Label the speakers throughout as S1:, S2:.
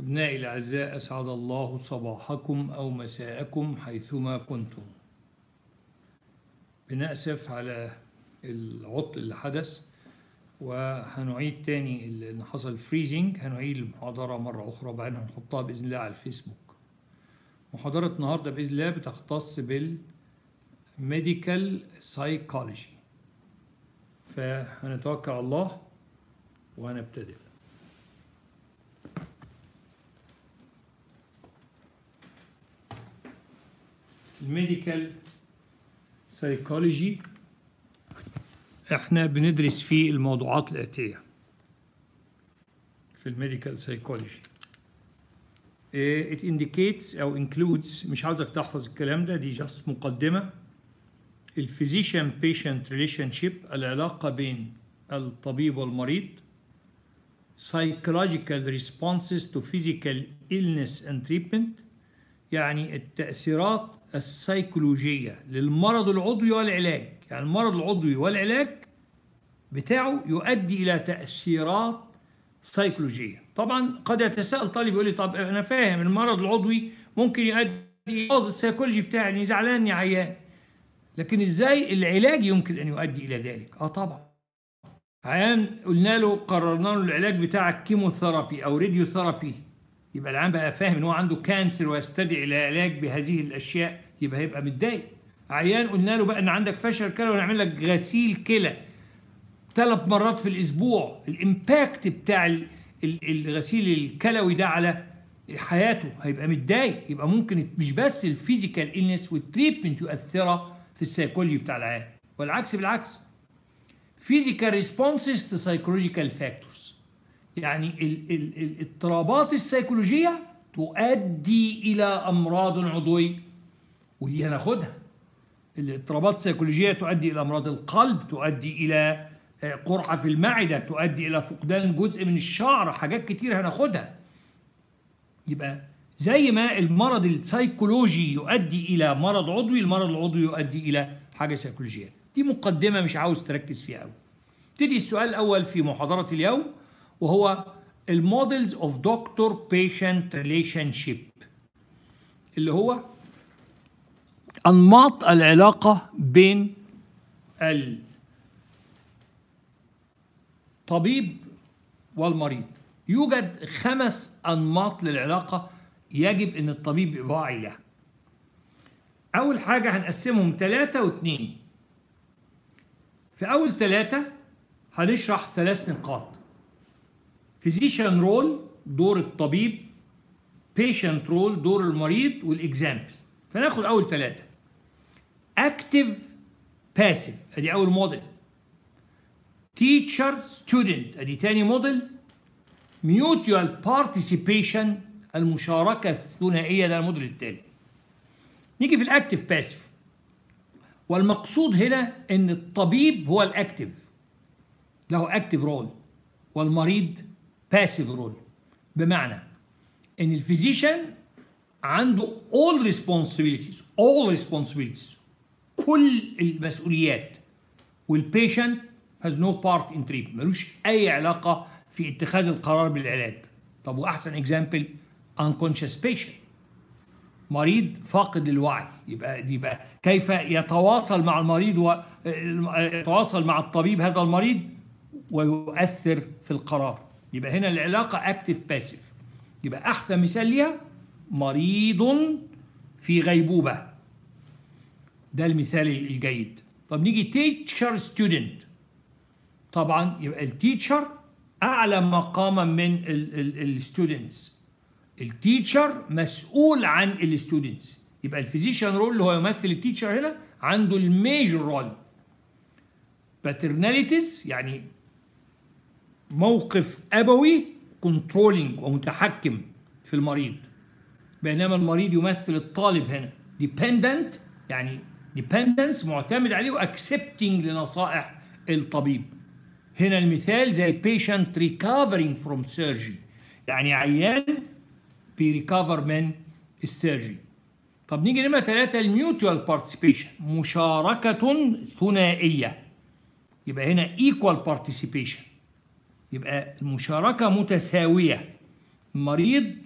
S1: أبنائي الأعزاء أسعد الله صباحكم أو مساءكم حيثما كنتم بنأسف على العطل اللي حدث وهنعيد تاني اللي حصل فريزنج هنعيد المحاضرة مرة أخرى وبعدين هنحطها بإذن الله على الفيسبوك محاضرة النهاردة بإذن الله بتختص بالميديكال سايكولوجي فهنتوكل على الله وهنبتدئ الميديكال سايكولوجي احنا بندرس فيه الموضوعات الآتية في الميديكال سايكولوجي it indicates أو includes مش عاوزك تحفظ الكلام ده دي جاست مقدمة الفيزيشن بيشنت ريليشن شيب العلاقة بين الطبيب والمريض psychological responses to physical illness and treatment يعني التأثيرات السيكولوجية للمرض العضوي والعلاج يعني المرض العضوي والعلاج بتاعه يؤدي إلى تأثيرات سيكولوجية طبعا قد يتساءل طالب يقول لي طب أنا فاهم المرض العضوي ممكن يؤدي يبوظ السيكولوجي بتاعي يعني زعلان يا عيان لكن ازاي العلاج يمكن ان يؤدي الى ذلك اه طبعا عيان قلنا له قررنا له العلاج بتاعك كيموثيرابي او راديو ثيرابي يبقى العيان بقى فاهم ان هو عنده كانسر ويستدعي العلاج بهذه الاشياء يبقى هيبقى متضايق عيان قلنا له بقى ان عندك فشل كلى ونعمل لك غسيل كلى ثلاث مرات في الاسبوع الامباكت بتاع الغسيل الكلوي ده على حياته هيبقى متضايق يبقى ممكن مش بس الفيزيكال النس والتريتمنت يؤثرها في السيكولوجي بتاع العيان والعكس بالعكس physical responses to psychological factors يعني ال ال الاضطرابات السيكولوجية تؤدي إلى أمراض عضوية ودي هناخدها الاضطرابات السيكولوجية تؤدي إلى أمراض القلب تؤدي إلى قرحة في المعدة تؤدي إلى فقدان جزء من الشعر حاجات كتير هناخدها يبقى زي ما المرض السيكولوجي يؤدي إلى مرض عضوي المرض العضوي يؤدي إلى حاجة سيكولوجية دي مقدمة مش عاوز تركز فيها قوي ابتدي السؤال الأول في محاضرة اليوم وهو المودلز اوف دكتور بيشنت ريليشن شيب اللي هو أنماط العلاقة بين الطبيب والمريض يوجد خمس أنماط للعلاقة يجب أن الطبيب يبقى واعي لها أول حاجة هنقسمهم ثلاثة واثنين في أول ثلاثة هنشرح ثلاث نقاط فيزيشن رول دور الطبيب بيشنت رول دور المريض والاكزامبل فناخد اول ثلاثه اكتف باسيف ادي اول موديل تيتشر ستودنت ادي تاني موديل ميوتوال بارتيسيبيشن المشاركه الثنائيه ده الموديل الثاني نيجي في الاكتف باسيف والمقصود هنا ان الطبيب هو الاكتف له اكتف رول والمريض باسيف رول بمعنى ان الفيزيشن عنده all responsibilities all responsibilities كل المسؤوليات والبيشنت has no part in treatment ملوش اي علاقه في اتخاذ القرار بالعلاج طب واحسن اكزامبل unconscious patient مريض فاقد للوعي يبقى يبقى كيف يتواصل مع المريض ويتواصل مع الطبيب هذا المريض ويؤثر في القرار يبقى هنا العلاقة اكتف باسيف يبقى أحسن مثال ليها مريض في غيبوبة ده المثال الجيد طب نيجي تيتشر ستودنت طبعا يبقى التيتشر أعلى مقاما من الستودنتس التيتشر مسؤول عن الستودنتس يبقى الفيزيشن رول اللي هو يمثل التيتشر هنا عنده الميجر رول باترناليتيز يعني موقف أبوي كنترولينج ومتحكم في المريض بينما المريض يمثل الطالب هنا dependent يعني dependence معتمد عليه واكسبتنج لنصائح الطبيب هنا المثال زي patient recovering from surgery يعني عيان بيريكفر من السيرجي طب نيجي نمرة ثلاثة الميوتوال بارتيسيبيشن مشاركة ثنائية يبقى هنا equal participation يبقى المشاركة متساوية مريض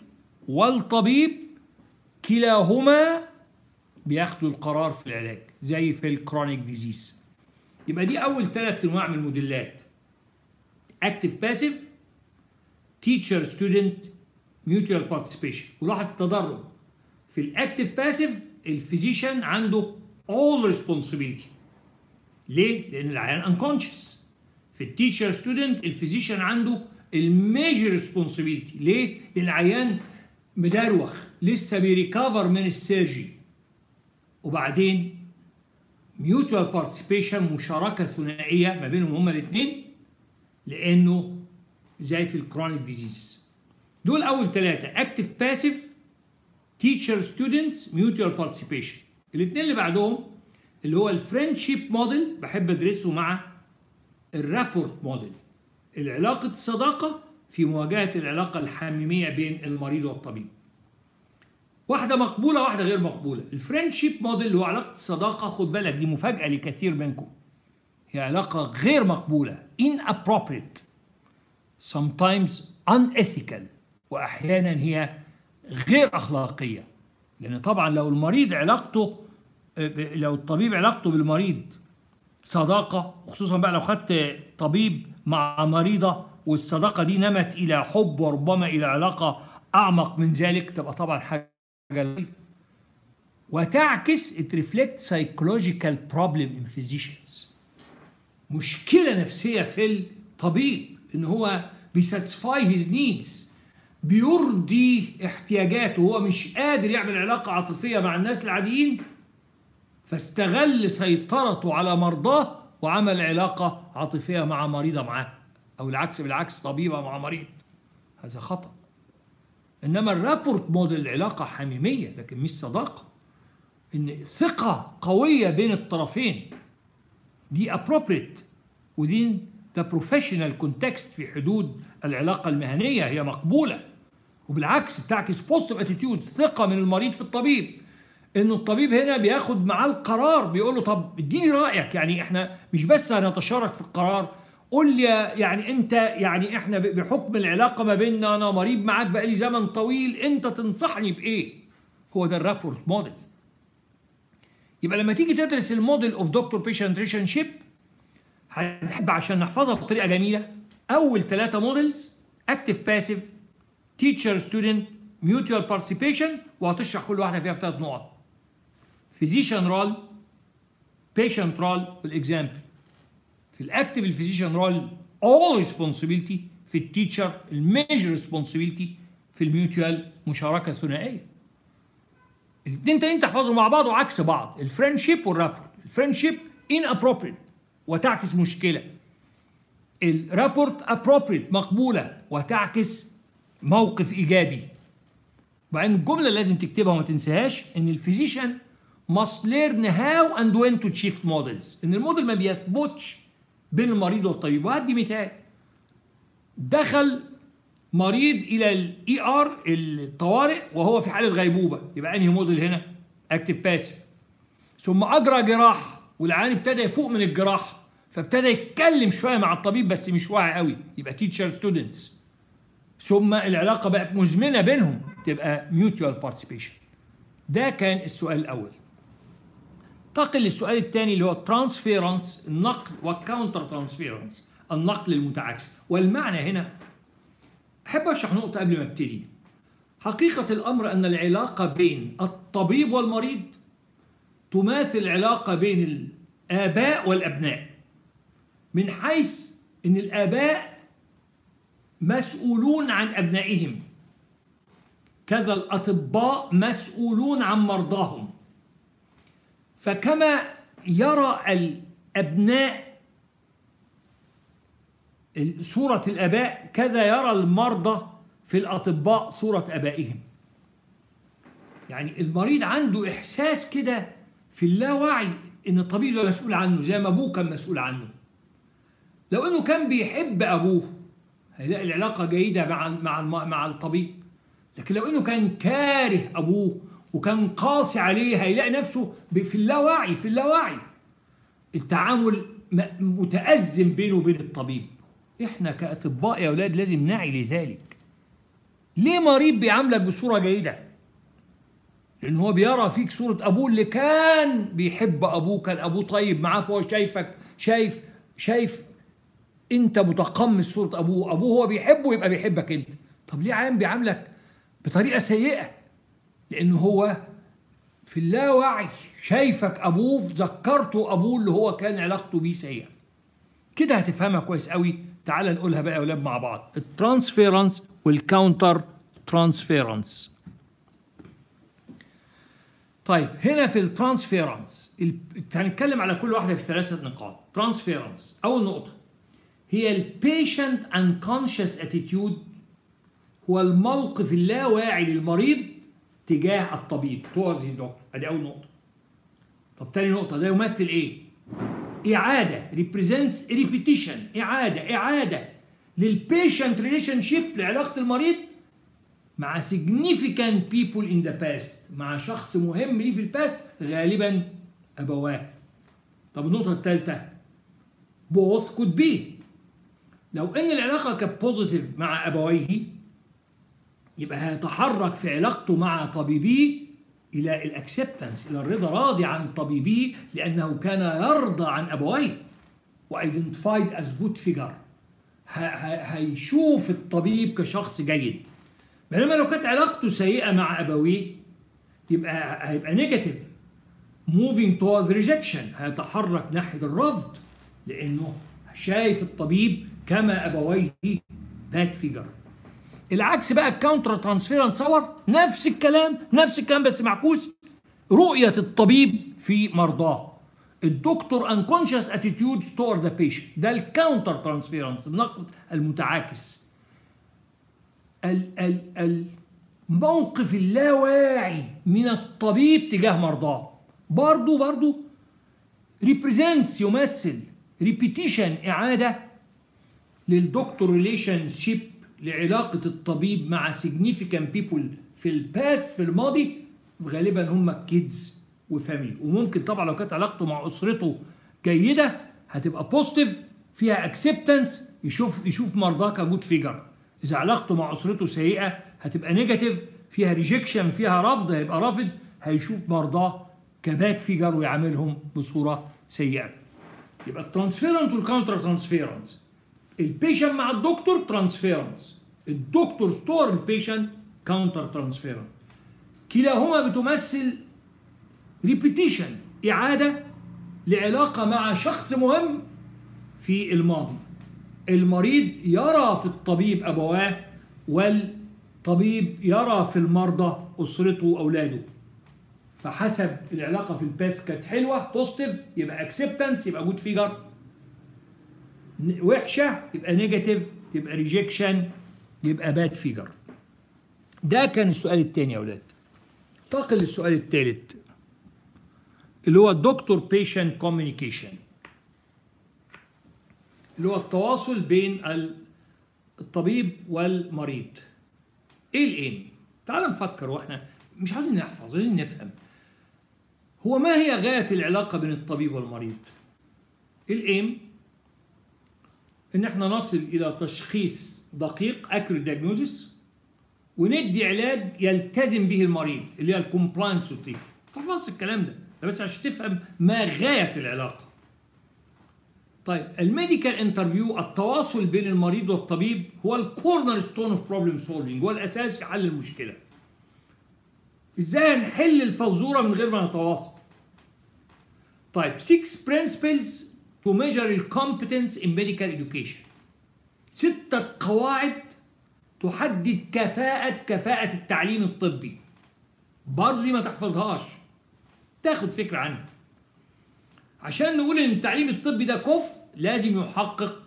S1: والطبيب كلاهما بياخدوا القرار في العلاج زي في الكرونيك ديزيز يبقى دي اول ثلاث انواع من الموديلات اكتف باسيف تيتشر ستودنت ميوتوال بارتيسيبيشن ولاحظ التدرج في الاكتف باسيف الفيزيشن عنده all responsibility ليه؟ لان العيان انكونشس في التيشر ستودنت الفيزيشن عنده الميجر ريسبونسبيلتي ليه؟ لان العيان مدروخ لسه بيريكفر من السيرجي وبعدين ميوتوال بارتيسيبيشن مشاركه ثنائيه ما بينهم هما الاثنين لانه زي في الكرونيك ديزيز دول اول ثلاثه اكتف باسيف تيتشر ستودنتس ميوتوال بارتيسيبيشن الاثنين اللي بعدهم اللي هو الفريندشيب موديل بحب ادرسه مع الرابورت موديل العلاقه الصداقه في مواجهه العلاقه الحميميه بين المريض والطبيب واحدة مقبولة واحدة غير مقبولة الفريندشيب موديل اللي هو علاقة الصداقة خد بالك دي مفاجأة لكثير منكم هي علاقة غير مقبولة inappropriate sometimes unethical وأحيانا هي غير أخلاقية لأن طبعا لو المريض علاقته لو الطبيب علاقته بالمريض صداقة وخصوصا بقى لو خدت طبيب مع مريضة والصداقة دي نمت إلى حب وربما إلى علاقة أعمق من ذلك تبقى طبعا حاجة وتعكس it reflects psychological problem in physicians مشكلة نفسية في الطبيب إن هو بيساتسفاي his needs بيرضي احتياجاته هو مش قادر يعمل علاقة عاطفية مع الناس العاديين فاستغل سيطرته على مرضاه وعمل علاقة عاطفية مع مريضة معاه أو العكس بالعكس طبيبة مع مريض هذا خطأ إنما الرابورت موديل علاقة حميمية لكن مش صداقة إن ثقة قوية بين الطرفين دي appropriate within the professional context في حدود العلاقة المهنية هي مقبولة وبالعكس بتعكس بوزيتيف اتيتيود ثقة من المريض في الطبيب انه الطبيب هنا بياخد معاه القرار بيقول له طب اديني رايك يعني احنا مش بس هنتشارك في القرار قول لي يعني انت يعني احنا بحكم العلاقه ما بيننا انا مريض معاك بقالي زمن طويل انت تنصحني بايه؟ هو ده الرابورت موديل. يبقى لما تيجي تدرس الموديل اوف دكتور بيشنت ريليشن شيب هتحب عشان نحفظها بطريقه جميله اول ثلاثه موديلز اكتف باسيف تيتشر ستودنت ميوتوال بارتيسيبيشن وهتشرح كل واحده فيها في ثلاث نقط. فيزيشن رول بيشنت رول والاكزامبل في الاكتف الفيزيشن رول all responsibility في التيتشر الميجر responsibility في الميوتوال مشاركه ثنائيه الاثنين تانيين تحفظوا مع بعض وعكس بعض الفريندشيب والرابورت الفريندشيب inappropriate وتعكس مشكله الرابورت appropriate مقبوله وتعكس موقف ايجابي وبعدين الجمله اللي لازم تكتبها وما تنساهاش ان الفيزيشن must learn how and when to shift models ان الموديل ما بيثبتش بين المريض والطبيب وهدي مثال دخل مريض الى الاي ار الطوارئ وهو في حاله غيبوبه يبقى انهي موديل هنا اكتف باسيف ثم اجرى جراحه والعيان ابتدى يفوق من الجراحه فابتدى يتكلم شويه مع الطبيب بس مش واعي قوي يبقى تيتشر ستودنتس ثم العلاقه بقت مزمنه بينهم تبقى ميوتوال بارتيسيبيشن ده كان السؤال الاول انتقل للسؤال الثاني اللي هو الترانسفيرنس النقل والكاونتر ترانسفيرنس النقل المتعاكس والمعنى هنا احب اشرح نقطه قبل ما ابتدي حقيقه الامر ان العلاقه بين الطبيب والمريض تماثل العلاقه بين الاباء والابناء من حيث ان الاباء مسؤولون عن ابنائهم كذا الاطباء مسؤولون عن مرضاهم فكما يرى الابناء صورة الآباء كذا يرى المرضى في الأطباء صورة آبائهم يعني المريض عنده إحساس كده في اللاوعي إن الطبيب ده مسؤول عنه زي ما أبوه كان مسؤول عنه لو إنه كان بيحب أبوه هيلاقي العلاقة جيدة مع مع مع الطبيب لكن لو إنه كان كاره أبوه وكان قاسي عليه هيلاقي نفسه في اللاوعي في اللاوعي التعامل متأزم بينه وبين الطبيب احنا كأطباء يا أولاد لازم نعي لذلك ليه مريض بيعاملك بصورة جيدة لأن هو بيرى فيك صورة أبوه اللي كان بيحب أبوه كان أبوه طيب معاه فهو شايفك شايف شايف أنت متقمص صورة أبوه أبوه هو بيحبه يبقى بيحبك أنت طب ليه عام بيعاملك بطريقة سيئة لأنه هو في اللاوعي شايفك أبوه ذكرته أبوه اللي هو كان علاقته بيه سيئة كده هتفهمها كويس قوي تعال نقولها بقى يا اولاد مع بعض الترانسفيرنس والكاونتر ترانسفيرنس طيب هنا في الترانسفيرنس هنتكلم على كل واحده في ثلاثه نقاط ترانسفيرنس اول نقطه هي البيشنت انكونشس اتيتيود هو الموقف اللاواعي للمريض تجاه الطبيب towards his doctor ادي اول نقطه طب تاني نقطه ده يمثل ايه إعادة represents repetition إعادة إعادة للبيشنت ريليشن شيب لعلاقة المريض مع significant people in the past مع شخص مهم ليه في الباست غالبا أبواه طب النقطة الثالثة both could be لو إن العلاقة كانت بوزيتيف مع أبويه يبقى هيتحرك في علاقته مع طبيبيه الى الاكسبتنس الى الرضا راضي عن طبيبه لانه كان يرضى عن ابويه وايدنتيفايد از جود فيجر هيشوف الطبيب كشخص جيد بينما لو كانت علاقته سيئه مع ابويه يبقى هيبقى نيجاتيف موفينج توورد ريجكشن هيتحرك ناحيه الرفض لانه شايف الطبيب كما ابويه باد فيجر العكس بقى الكاونتر ترانسفيرنس صور نفس الكلام نفس الكلام بس معكوس رؤية الطبيب في مرضاه الدكتور انكونشس اتيتيود ستور ذا بيشنت ده الكاونتر ترانسفيرنس النقد المتعاكس ال ال الموقف اللاواعي من الطبيب تجاه مرضاه برضو برضو ريبريزنتس يمثل ريبيتيشن اعاده للدكتور ريليشن شيب لعلاقة الطبيب مع significant people في الباست في الماضي غالبا هم كيدز وفاميلي وممكن طبعا لو كانت علاقته مع أسرته جيدة هتبقى بوزيتيف فيها اكسبتنس يشوف يشوف مرضاه كجود فيجر إذا علاقته مع أسرته سيئة هتبقى نيجاتيف فيها ريجكشن فيها رفض هيبقى رافض هيشوف مرضاه كباد فيجر ويعاملهم بصورة سيئة يبقى الترانسفيرنت والكاونتر ترانسفيرنس البيشنت مع الدكتور ترانسفيرنس الدكتور ستور البيشنت كاونتر ترانسفيرنس كلاهما بتمثل ريبيتيشن إعادة لعلاقة مع شخص مهم في الماضي المريض يرى في الطبيب أبواه والطبيب يرى في المرضى أسرته وأولاده فحسب العلاقة في الباس كانت حلوة بوزيتيف يبقى اكسبتنس يبقى جود فيجر وحشه يبقى نيجاتيف يبقى ريجكشن يبقى باد فيجر ده كان السؤال الثاني يا اولاد انتقل للسؤال الثالث اللي هو الدكتور بيشنت كوميونيكيشن اللي هو التواصل بين الطبيب والمريض ايه الايم تعال نفكر واحنا مش عايزين نحفظ عايزين نفهم هو ما هي غايه العلاقه بين الطبيب والمريض الايم ان احنا نصل الى تشخيص دقيق اكيوريت دياجنوزيس وندي علاج يلتزم به المريض اللي هي الكومبلاينس روتين تحفظ الكلام ده ده بس عشان تفهم ما غايه العلاقه طيب الميديكال انترفيو التواصل بين المريض والطبيب هو الكورنر ستون اوف بروبلم سولفنج هو الاساس في حل المشكله ازاي نحل الفزوره من غير ما نتواصل طيب 6 برنسبلز to measure الكومبتنس in medical education ستة قواعد تحدد كفاءة كفاءة التعليم الطبي برضه دي ما تحفظهاش تاخد فكرة عنها عشان نقول ان التعليم الطبي ده كفء لازم يحقق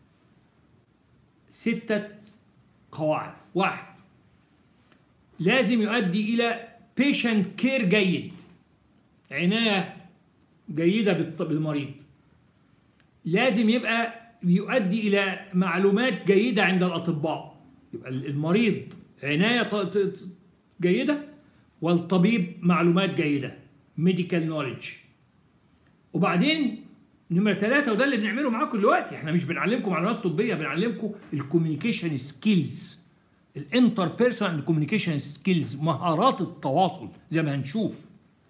S1: ستة قواعد واحد لازم يؤدي إلى patient كير جيد عناية جيدة بالمريض لازم يبقى بيؤدي الى معلومات جيده عند الاطباء يبقى المريض عنايه جيده والطبيب معلومات جيده ميديكال نوليدج وبعدين نمرة ثلاثة وده اللي بنعمله معاكم دلوقتي احنا مش بنعلمكم معلومات طبية بنعلمكم الكوميونيكيشن سكيلز الانتر بيرسونال كوميونيكيشن سكيلز مهارات التواصل زي ما هنشوف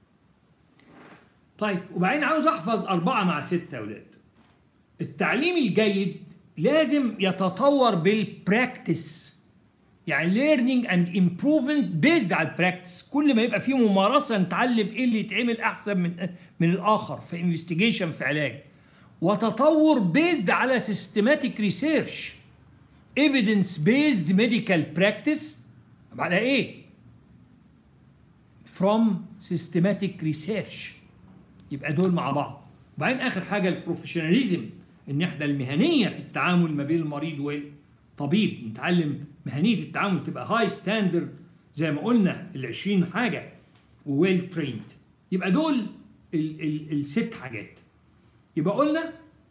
S1: طيب وبعدين عاوز احفظ أربعة مع ستة يا أولاد التعليم الجيد لازم يتطور بالبراكتس يعني learning and improvement based على البراكتس كل ما يبقى فيه ممارسة نتعلم ايه اللي يتعمل احسن من من الاخر في انفستيجيشن في علاج وتطور based على systematic research evidence based medical practice على ايه from systematic research يبقى دول مع بعض وبعدين اخر حاجه البروفيشناليزم الناحيه المهنيه في التعامل ما بين المريض والطبيب نتعلم مهنيه التعامل تبقى هاي ستاندرد زي ما قلنا ال 20 حاجه وويل تريند يبقى دول ال ال الست حاجات يبقى قلنا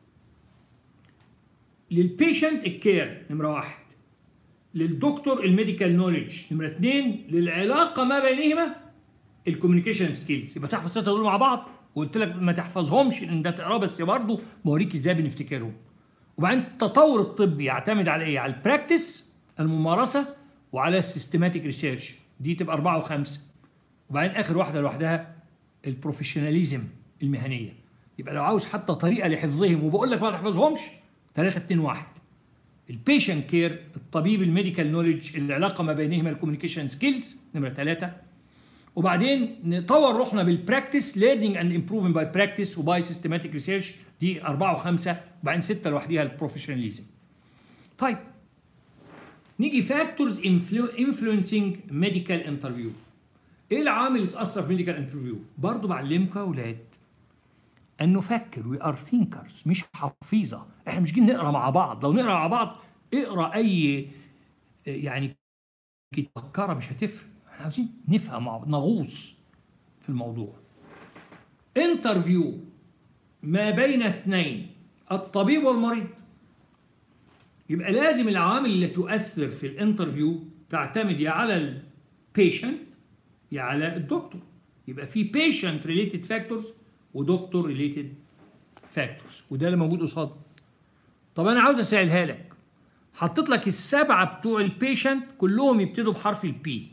S1: للبيشنت الكير نمره واحد للدكتور الميديكال نوليدج نمره اثنين للعلاقه ما بينهما الكوميونيكيشن سكيلز يبقى تحفظ السته دول مع بعض وقلت لك ما تحفظهمش لان ده تقراه بس برضه بوريك ازاي بنفتكرهم وبعدين التطور الطبي يعتمد على ايه؟ على البراكتس الممارسه وعلى السيستماتيك ريسيرش دي تبقى اربعه وخمسه وبعدين اخر واحده لوحدها البروفيشناليزم المهنيه يبقى لو عاوز حتى طريقه لحفظهم وبقول لك ما تحفظهمش 3 2 1 البيشنت كير الطبيب الميديكال نوليدج العلاقه ما بينهما الكوميونيكيشن سكيلز نمره ثلاثه وبعدين نطور روحنا بالبراكتس ليرنينج اند امبروفنج باي براكتس وباي سيستماتيك ريسيرش دي أربعة وخمسة وبعدين ستة لوحديها البروفيشناليزم. طيب نيجي فاكتورز انفلونسنج ميديكال انترفيو. ايه العوامل اللي تاثر في ميديكال انترفيو؟ برضه بعلمكم يا اولاد ان نفكر وي ار ثينكرز مش حفيظه، احنا مش جايين نقرا مع بعض، لو نقرا مع بعض اقرا اي يعني تفكرها مش هتفرق. احنا عاوزين نفهم مع نغوص في الموضوع انترفيو ما بين اثنين الطبيب والمريض يبقى لازم العوامل اللي تؤثر في الانترفيو تعتمد يا على البيشنت يا على الدكتور يبقى في بيشنت ريليتد فاكتورز ودكتور ريليتد فاكتورز وده اللي موجود قصاد طب انا عاوز اسالها لك حطيت لك السبعه بتوع البيشنت كلهم يبتدوا بحرف البي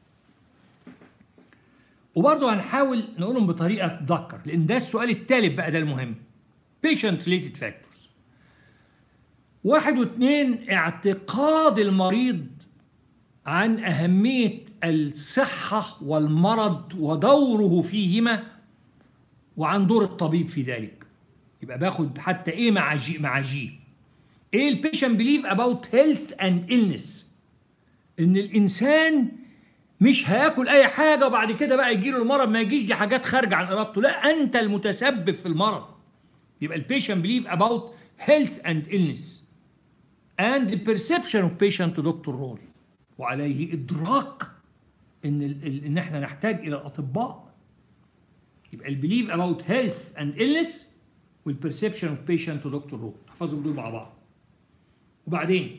S1: وبرضه هنحاول نقولهم بطريقه تذكر لان ده السؤال الثالث بقى ده المهم patient related factors واحد واثنين اعتقاد المريض عن أهمية الصحة والمرض ودوره فيهما وعن دور الطبيب في ذلك يبقى باخد حتى ايه مع جي مع جي ايه البيشنت بليف اباوت هيلث اند illness ان الانسان مش هياكل اي حاجه وبعد كده بقى يجي له المرض ما يجيش دي حاجات خارجه عن ارادته لا انت المتسبب في المرض يبقى البيشنت بليف اباوت هيلث اند illness and the perception of patient to doctor role وعليه ادراك ان ال ال ان احنا نحتاج الى الاطباء يبقى البليف اباوت هيلث اند illness والبرسبشن اوف بيشنت تو دكتور رول احفظهم دول مع بعض وبعدين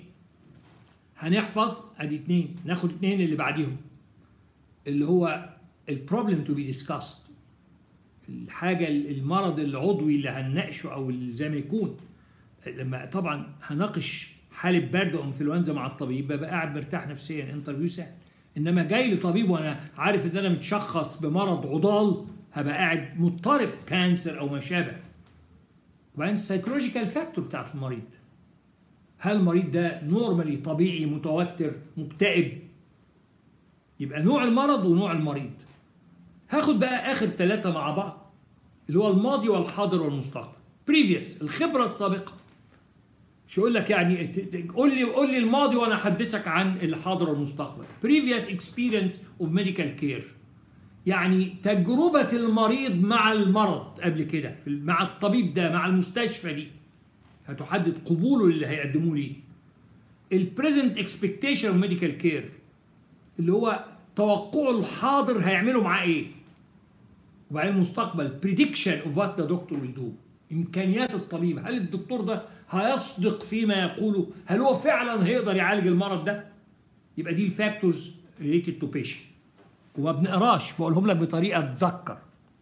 S1: هنحفظ ادي اتنين ناخد اتنين اللي بعديهم اللي هو البروبلم تو بي ديسكاست الحاجه المرض العضوي اللي هنناقشه او زي ما يكون لما طبعا هناقش حاله برد او انفلونزا مع الطبيب ببقى قاعد مرتاح نفسيا انترفيو سهل انما جاي لطبيب وانا عارف ان انا متشخص بمرض عضال هبقى قاعد مضطرب كانسر او ما شابه وبعدين السايكولوجيكال فاكتور بتاعت المريض هل المريض ده نورمالي طبيعي متوتر مكتئب يبقى نوع المرض ونوع المريض هاخد بقى اخر ثلاثه مع بعض اللي هو الماضي والحاضر والمستقبل بريفيوس الخبره السابقه مش يقول لك يعني قول لي قول لي الماضي وانا احدثك عن الحاضر والمستقبل previous experience of medical care يعني تجربة المريض مع المرض قبل كده مع الطبيب ده مع المستشفى دي هتحدد قبوله اللي هيقدموه ليه البريزنت اكسبكتيشن اوف ميديكال كير اللي هو توقعه الحاضر هيعملوا معاه ايه وبعدين المستقبل بريدكشن اوف وات ذا دكتور ويل دو امكانيات الطبيب هل الدكتور ده هيصدق فيما يقوله هل هو فعلا هيقدر يعالج المرض ده يبقى دي الفاكتورز ريليتد تو بيشنت وما بنقراش بقولهم لك بطريقه تذكر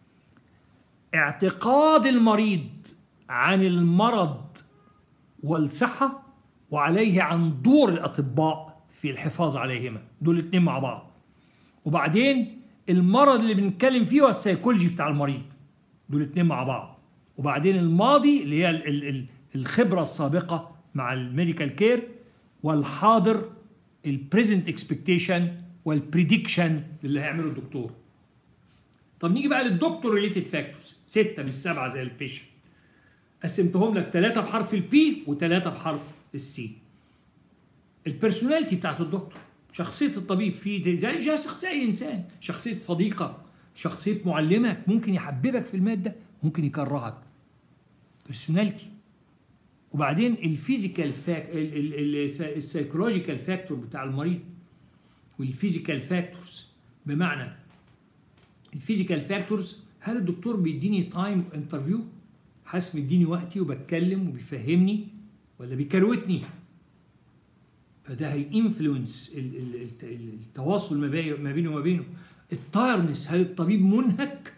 S1: اعتقاد المريض عن المرض والصحه وعليه عن دور الاطباء في الحفاظ عليهما دول الاثنين مع بعض وبعدين المرض اللي بنتكلم فيه هو السيكولوجي بتاع المريض دول الاثنين مع بعض وبعدين الماضي اللي هي ال- ال- ال- الخبره السابقه مع الميديكال كير والحاضر البريزنت اكسبكتيشن والبريدكشن اللي هيعمله الدكتور طب نيجي بقى للدكتور ريليتد فاكتورز ستة مش سبعة زي البيشنت قسمتهم لك ثلاثة بحرف البي وثلاثة بحرف السي البيرسوناليتي بتاعت الدكتور شخصية الطبيب في زي زي شخصية أي إنسان شخصية صديقك شخصية معلمك ممكن يحببك في المادة ممكن يكرهك بيرسوناليتي وبعدين الفيزيكال فاك السايكولوجيكال فاكتور بتاع المريض والفيزيكال فاكتورز بمعنى الفيزيكال فاكتورز هل الدكتور بيديني تايم انترفيو حاسس مديني وقتي وبتكلم وبيفهمني ولا بيكروتني فده هي انفلونس التواصل ما بي- ما بينه وما بينه التايرنس هل الطبيب منهك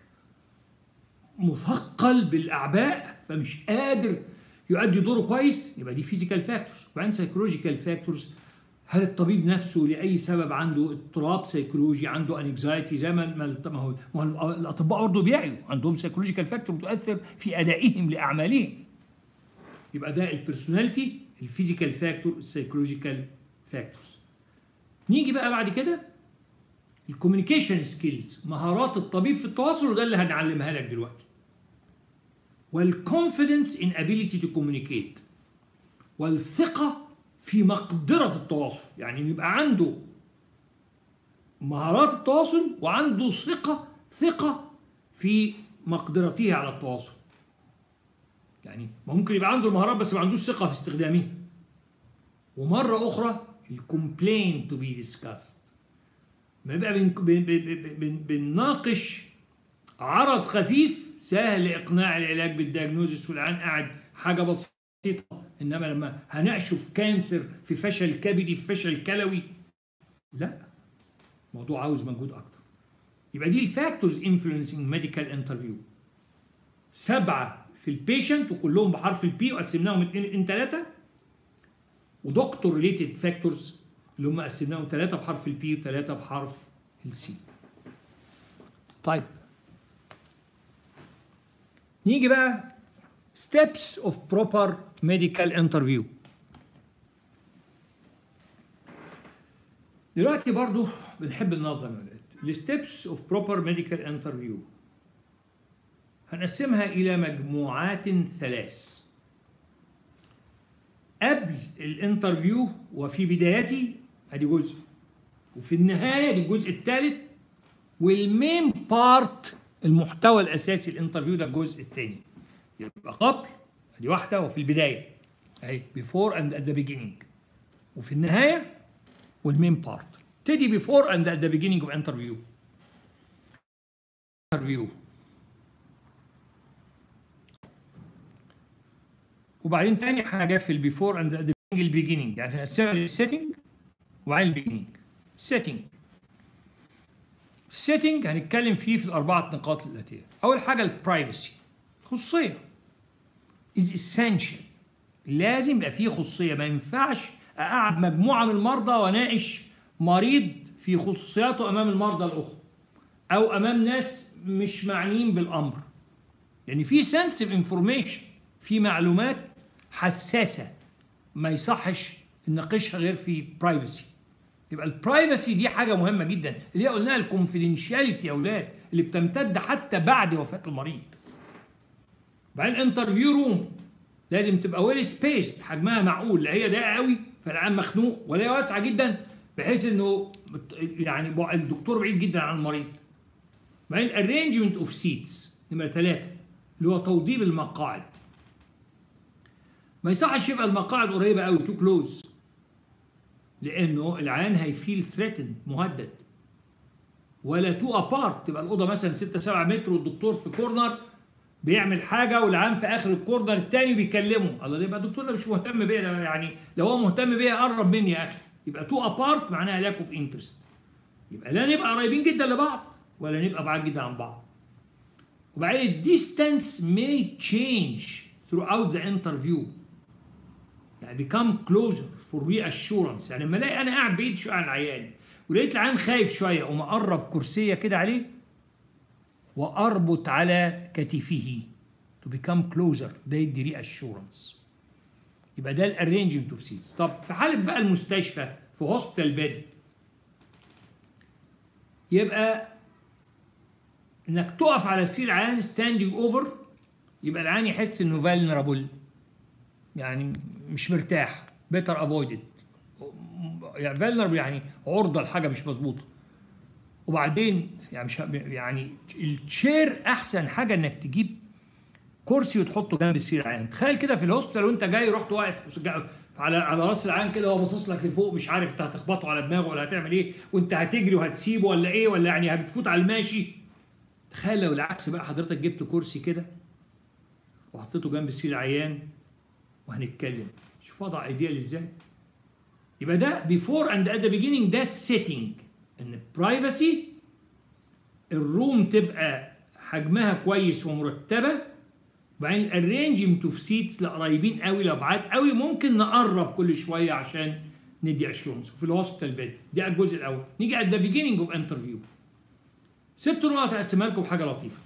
S1: مثقل بالاعباء فمش قادر يؤدي دوره كويس يبقى دي فيزيكال فاكتورز وبعدين سايكولوجيكال فاكتورز هل الطبيب نفسه لاي سبب عنده اضطراب سيكولوجي عنده انكزايتي زي ما ما ما هو ما هو الاطباء برضه بيعيوا عندهم سايكولوجيكال فاكتور بتؤثر في ادائهم لاعمالهم يبقى ده البيرسوناليتي الفيزيكال فاكتور السايكولوجيكال فاكتورز نيجي بقى بعد كده الكوميونيكيشن سكيلز مهارات الطبيب في التواصل وده اللي هنعلمها لك دلوقتي والكونفيدنس ان ability تو communicate والثقة في مقدرة التواصل يعني يبقى عنده مهارات التواصل وعنده ثقة ثقة في مقدرته على التواصل يعني ممكن يبقى عنده المهارات بس ما عندوش ثقة في استخدامها ومرة أخرى الكومبلين تو بي ديسكاست ما يبقى بن- بن- بن- بن- بنناقش عرض خفيف سهل اقناع العلاج بالدياجنوزس والعيان قاعد حاجه بسيطه انما لما هنعشه في كانسر في فشل كبدي في فشل كلوي لا الموضوع عاوز مجهود اكتر يبقى دي الفاكتورز انفلونسنج ميديكال انترفيو سبعه في البيشنت وكلهم بحرف البي وقسمناهم اثنين اثنين ثلاثه ودكتور ريليتد فاكتورز اللي هم قسمناهم ثلاثه بحرف البي وثلاثه بحرف السي طيب نيجي بقى steps of proper medical interview دلوقتي برضو بنحب ننظم الولاد الستبس اوف بروبر ميديكال انترفيو هنقسمها الى مجموعات ثلاث قبل الانترفيو وفي بدايته ادي جزء وفي النهايه دي الجزء الثالث والمين بارت المحتوى الاساسي الانترفيو ده الجزء الثاني يبقى قبل ادي واحده وفي البدايه اهي بيفور اند ات ذا بيجيننج وفي النهايه والمين بارت تبتدي بيفور اند ات ذا بيجيننج اوف انترفيو انترفيو وبعدين تاني حاجه في البيفور اند ات ذا البيجيننج يعني نقسمها للسيتنج وبعدين البيجيننج سيتنج السيتنج هنتكلم فيه في الأربعة نقاط الآتية أول حاجة البرايفسي خصوصية is essential لازم يبقى فيه خصوصية ما ينفعش أقعد مجموعة من المرضى وأناقش مريض في خصوصياته أمام المرضى الأخرى أو أمام ناس مش معنيين بالأمر لأن يعني في sensitive انفورميشن في معلومات حساسة ما يصحش نناقشها غير في برايفسي يبقى البرايفسي دي حاجه مهمه جدا اللي هي قلناها الكونفيدنشاليتي يا اولاد اللي بتمتد حتى بعد وفاه المريض بعدين انترفيو روم لازم تبقى ويل سبيست حجمها معقول لا هي ضيقه قوي فالعيان مخنوق ولا هي واسعه جدا بحيث انه يعني الدكتور بعيد جدا عن المريض بعدين الارينجمنت اوف سيتس نمره ثلاثه اللي هو توضيب المقاعد ما يصحش يبقى المقاعد قريبه قوي تو كلوز لانه العيان هيفيل ثريتند مهدد ولا تو ابارت تبقى الاوضه مثلا 6 7 متر والدكتور في كورنر بيعمل حاجه والعيان في اخر الكورنر الثاني بيكلمه الله يبقى الدكتور ده مش مهتم بيا يعني لو هو مهتم بيا قرب مني يا اخي يبقى تو ابارت معناها لاك اوف انترست يبقى لا نبقى قريبين جدا لبعض ولا نبقى بعاد جدا عن بعض وبعدين الديستانس may change throughout the interview يعني become closer فور ري اشورنس يعني لما الاقي انا قاعد بعيد شويه عن العيان ولقيت العيان خايف شويه اقوم اقرب كرسيه كده عليه واربط على كتفه to become closer ده يدي ري اشورنس يبقى ده الارينجمنت اوف سيتس طب في حاله بقى المستشفى في هوسبيتال بيد يبقى انك تقف على سرير عيان ستاندنج اوفر يبقى العيان يحس انه فالنرابل يعني مش مرتاح بيتر افويدد يعني فالنربل يعني عرضه لحاجه مش مظبوطه وبعدين يعني مش يعني التشير احسن حاجه انك تجيب كرسي وتحطه جنب السرير العيان تخيل كده في الهوستل وانت جاي رحت واقف على على راس العيان كده هو باصص لك لفوق مش عارف انت هتخبطه على دماغه ولا هتعمل ايه وانت هتجري وهتسيبه ولا ايه ولا يعني هتفوت على الماشي تخيل لو العكس بقى حضرتك جبت كرسي كده وحطيته جنب السرير العيان وهنتكلم شوف وضع ايديال ازاي يبقى ده بيفور اند ات ذا بيجيننج ده السيتنج ان برايفسي الروم تبقى حجمها كويس ومرتبه وبعدين الارينجمنت اوف سيتس لا قريبين قوي لا بعاد قوي ممكن نقرب كل شويه عشان ندي اشورنس وفي الهوسبيتال بيد ده الجزء الاول نيجي ات ذا بيجيننج اوف انترفيو ست نقط اقسمها لكم بحاجه لطيفه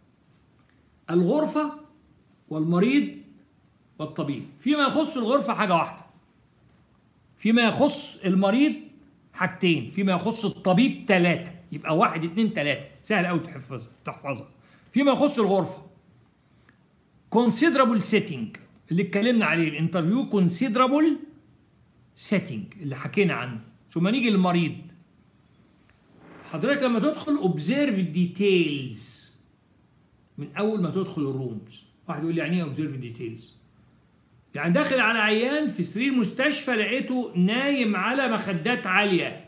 S1: الغرفه والمريض والطبيب فيما يخص الغرفه حاجه واحده فيما يخص المريض حاجتين فيما يخص الطبيب ثلاثه يبقى واحد اتنين ثلاثه سهل قوي تحفظها تحفظها فيما يخص الغرفه considerable setting اللي اتكلمنا عليه الانترفيو considerable setting اللي حكينا عنه ثم نيجي للمريض حضرتك لما تدخل observe details من اول ما تدخل الرومز واحد يقول لي يعني ايه observe details يعني داخل على عيان في سرير مستشفى لقيته نايم على مخدات عاليه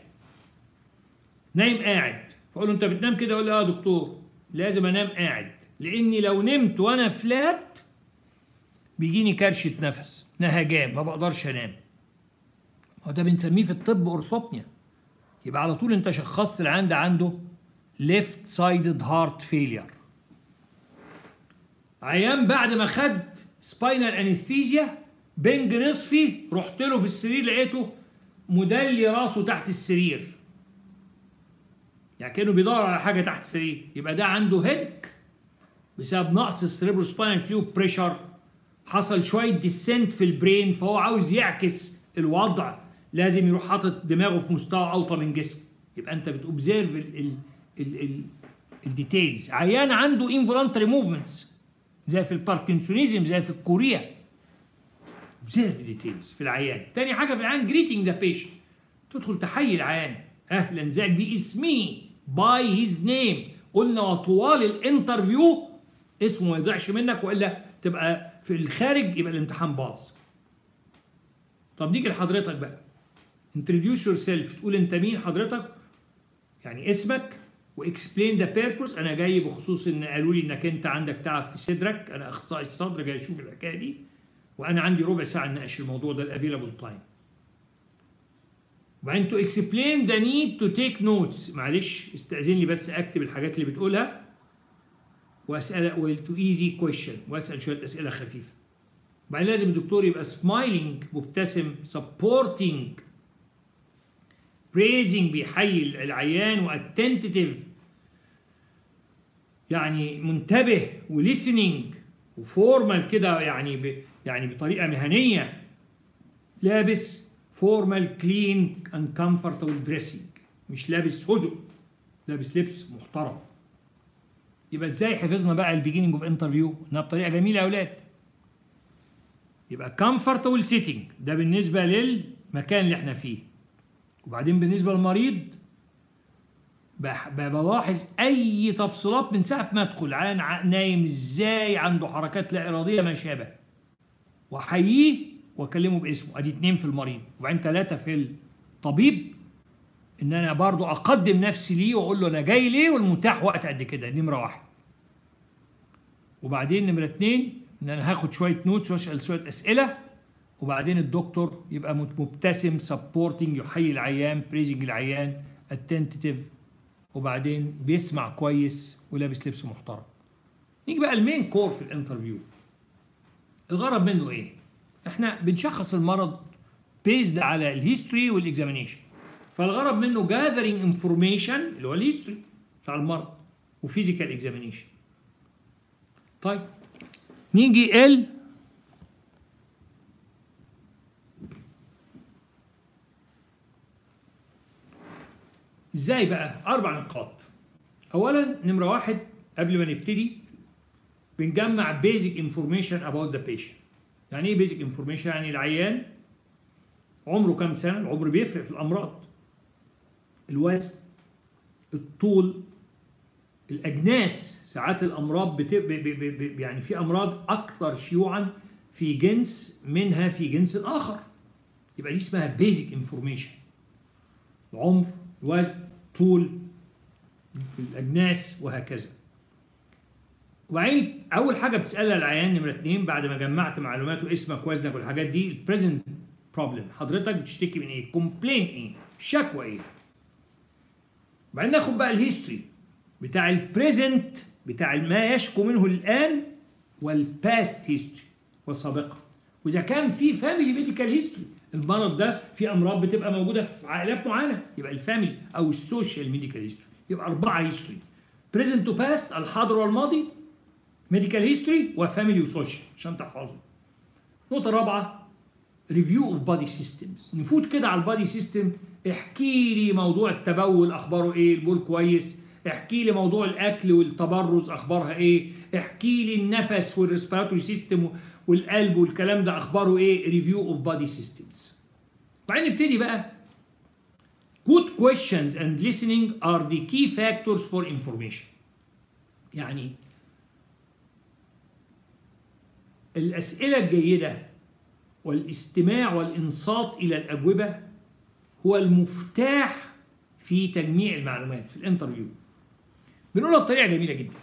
S1: نايم قاعد فاقول له انت بتنام كده يقول لي اه يا دكتور لازم انام قاعد لاني لو نمت وانا فلات بيجيني كرشه نفس نهجان ما بقدرش انام هو ده بنسميه في الطب اورثوبنيا يبقى على طول انت شخصت العيان ده عنده ليفت سايدد هارت فيلير عيان بعد ما خد سباينال انستيزيا بنج نصفي رحت له في السرير لقيته مدلي راسه تحت السرير يعني كانه بيدور على حاجه تحت السرير يبقى ده عنده هيدك بسبب نقص السريبرو سباينال فلويد بريشر حصل شويه ديسنت في البرين فهو عاوز يعكس الوضع لازم يروح حاطط دماغه في مستوى اوطى من جسمه يبقى انت بتوبزيرف الديتيلز عيان عنده انفولانتري موفمنتس زي في الباركنسونيزم زي في الكوريا اوبزيرف ديتيلز في العيان تاني حاجه في العيان جريتنج ذا بيشنت تدخل تحيي العيان اهلا ازيك باسمه باي هيز نيم قلنا وطوال الانترفيو اسمه ما يضيعش منك والا تبقى في الخارج يبقى الامتحان باظ طب نيجي لحضرتك بقى introduce yourself تقول انت مين حضرتك يعني اسمك واكسبلين ذا بيربوس انا جاي بخصوص ان قالوا لي انك انت عندك تعب في صدرك انا اخصائي الصدر جاي اشوف الحكايه دي وانا عندي ربع ساعه نناقش الموضوع ده الافيلابل تايم وبعدين تو اكسبلين ذا نيد تو تيك نوتس معلش استاذن لي بس اكتب الحاجات اللي بتقولها واسال تو ايزي كويشن واسال شويه اسئله خفيفه وبعدين لازم الدكتور يبقى سمايلينج مبتسم سبورتنج بريزنج بيحيي العيان واتنتيف يعني منتبه وليسننج وفورمال كده يعني ب يعني بطريقه مهنيه لابس فورمال كلين اند كومفورتبل دريسنج مش لابس هدوء لابس لبس محترم يبقى ازاي حفظنا بقى البيجيننج اوف انترفيو انها بطريقه جميله يا اولاد يبقى كومفورتبل سيتنج ده بالنسبه للمكان اللي احنا فيه وبعدين بالنسبه للمريض بلاحظ اي تفصيلات من ساعه ما ادخل عن نايم ازاي عنده حركات لا اراديه ما شابه واحييه واكلمه باسمه ادي اتنين في المريض وبعدين ثلاثه في الطبيب ان انا برضو اقدم نفسي ليه واقول له انا جاي ليه والمتاح وقت قد كده نمره واحد وبعدين نمره اتنين ان انا هاخد شويه نوتس واسال شويه اسئله وبعدين الدكتور يبقى مبتسم سبورتنج يحيي العيان بريزنج العيان اتنتيف وبعدين بيسمع كويس ولابس لبس محترم نيجي بقى المين كور في الانترفيو الغرض منه ايه احنا بنشخص المرض بيزد على الهيستوري والاكزامينيشن فالغرض منه جاذرينج انفورميشن اللي هو الهيستوري بتاع المرض وفيزيكال اكزامينيشن طيب نيجي ال ازاي بقى اربع نقاط اولا نمره واحد قبل ما نبتدي بنجمع بيزك انفورميشن اباوت ذا بيشنت يعني ايه بيزك انفورميشن يعني العيان عمره كام سنه العمر بيفرق في الامراض الوزن الطول الاجناس ساعات الامراض بت... ب... ب... ب... يعني في امراض اكثر شيوعا في جنس منها في جنس اخر يبقى دي اسمها بيزك انفورميشن العمر الوزن طول الاجناس وهكذا وبعدين اول حاجه بتسالها العيان نمره اثنين بعد ما جمعت معلوماته اسمك وزنك والحاجات دي البريزنت بروبلم حضرتك بتشتكي من ايه كومبلين ايه شكوى ايه وبعدين ناخد بقى الهيستوري بتاع البريزنت بتاع ما يشكو منه الان والباست هيستوري وسابقا واذا كان في فاميلي ميديكال هيستوري المرض ده في امراض بتبقى موجوده في عائلات معينه يبقى الفاميلي او السوشيال ميديكال هيستوري يبقى اربعه هيستوري بريزنت تو باست الحاضر والماضي ميديكال هيستوري وفاميلي وسوشيال عشان تحفظوا النقطه الرابعه ريفيو اوف بادي سيستمز نفوت كده على البادي سيستم احكي لي موضوع التبول اخباره ايه البول كويس احكي لي موضوع الاكل والتبرز اخبارها ايه احكي لي النفس والريسبيراتوري سيستم والقلب والكلام ده اخباره ايه ريفيو اوف بادي سيستمز بعدين نبتدي بقى good questions and listening are the key factors for information يعني الأسئلة الجيدة والاستماع والإنصات إلى الأجوبة هو المفتاح في تجميع المعلومات في الانترفيو بنقولها بطريقة جميلة جدا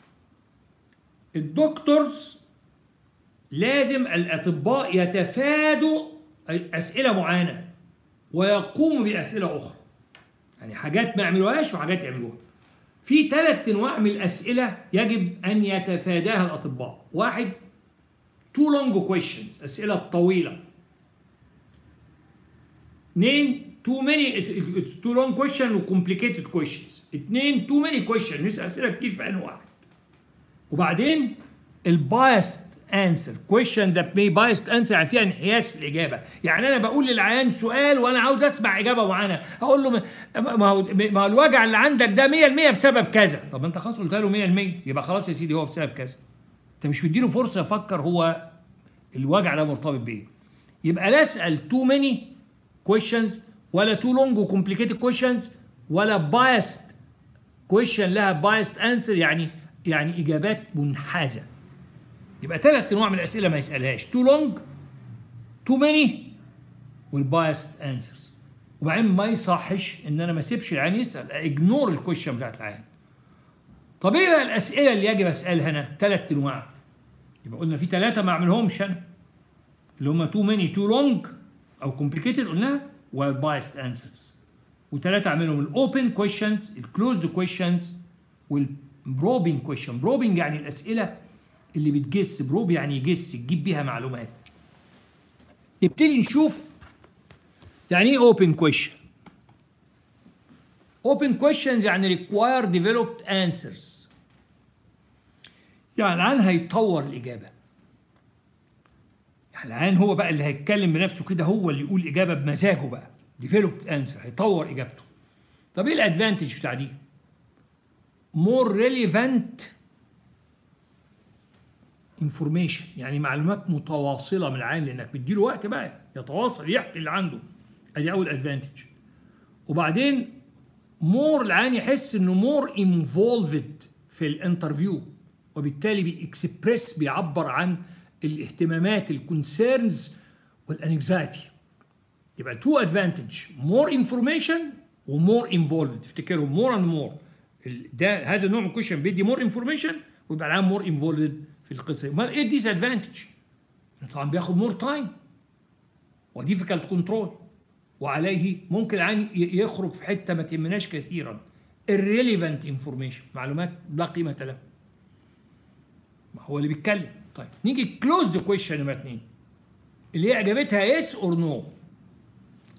S1: الدكتورز لازم الأطباء يتفادوا أسئلة معينة ويقوموا بأسئلة أخرى يعني حاجات ما يعملوهاش وحاجات يعملوها في ثلاث أنواع من الأسئلة يجب أن يتفاداها الأطباء واحد too long questions أسئلة طويلة اثنين too many it's too long question و complicated questions اثنين too many questions نسأل أسئلة كتير في أن واحد وبعدين البايست انسر question that may biased answer يعني فيها انحياز في الاجابه يعني انا بقول للعيان سؤال وانا عاوز اسمع اجابه معينه هقول له ما هو ما هو الوجع اللي عندك ده 100% بسبب كذا طب انت خلاص قلت له 100% يبقى خلاص يا سيدي هو بسبب كذا انت مش مديله فرصه يفكر هو الوجع ده مرتبط بايه يبقى لا اسال تو ماني questions ولا تو لونج وكومبليكيتد questions ولا بايست question لها بايست انسر يعني يعني اجابات منحازه يبقى ثلاث انواع من الاسئله ما يسالهاش تو لونج تو ماني والبايست انسرز وبعدين ما يصحش ان انا ما اسيبش العيان يسال اجنور الكويشن بتاعت العيان طب ايه بقى الاسئله اللي يجب اسالها انا ثلاث انواع يبقى قلنا في ثلاثه ما اعملهمش انا اللي هم تو ماني تو لونج او كومبليكيتد قلناها والبايست انسرز وثلاثه اعملهم الاوبن كويشنز الكلوزد كويشنز والبروبنج كويشن بروبنج يعني الاسئله اللي بتجس بروب يعني يجس تجيب بيها معلومات نبتدي نشوف يعني ايه اوبن كويشن اوبن كويشنز يعني require developed answers يعني العيان هيطور الاجابه يعني العيان هو بقى اللي هيتكلم بنفسه كده هو اللي يقول اجابه بمزاجه بقى developed answer هيطور اجابته طب ايه الادفانتج بتاع دي more relevant انفورميشن يعني معلومات متواصله من العين لانك بتديله وقت بقى يتواصل يحكي اللي عنده ادي اول ادفانتج وبعدين مور العين يحس انه مور انفولفد في الانترفيو وبالتالي بيكسبريس بيعبر عن الاهتمامات الكونسيرنز والانكزايتي يبقى تو ادفانتج مور انفورميشن ومور انفولفد تفتكروا مور اند مور ده هذا النوع من الكويشن بيدي مور انفورميشن ويبقى العام مور انفولفد في القصه امال ايه الديس ادفانتج؟ طبعا بياخد مور تايم وديفيكالت كنترول وعليه ممكن العين يخرج في حته ما تهمناش كثيرا irrelevant information معلومات لا قيمه لها ما هو اللي بيتكلم طيب نيجي كلوز ذا كويشن نمره اثنين اللي هي اجابتها يس اور نو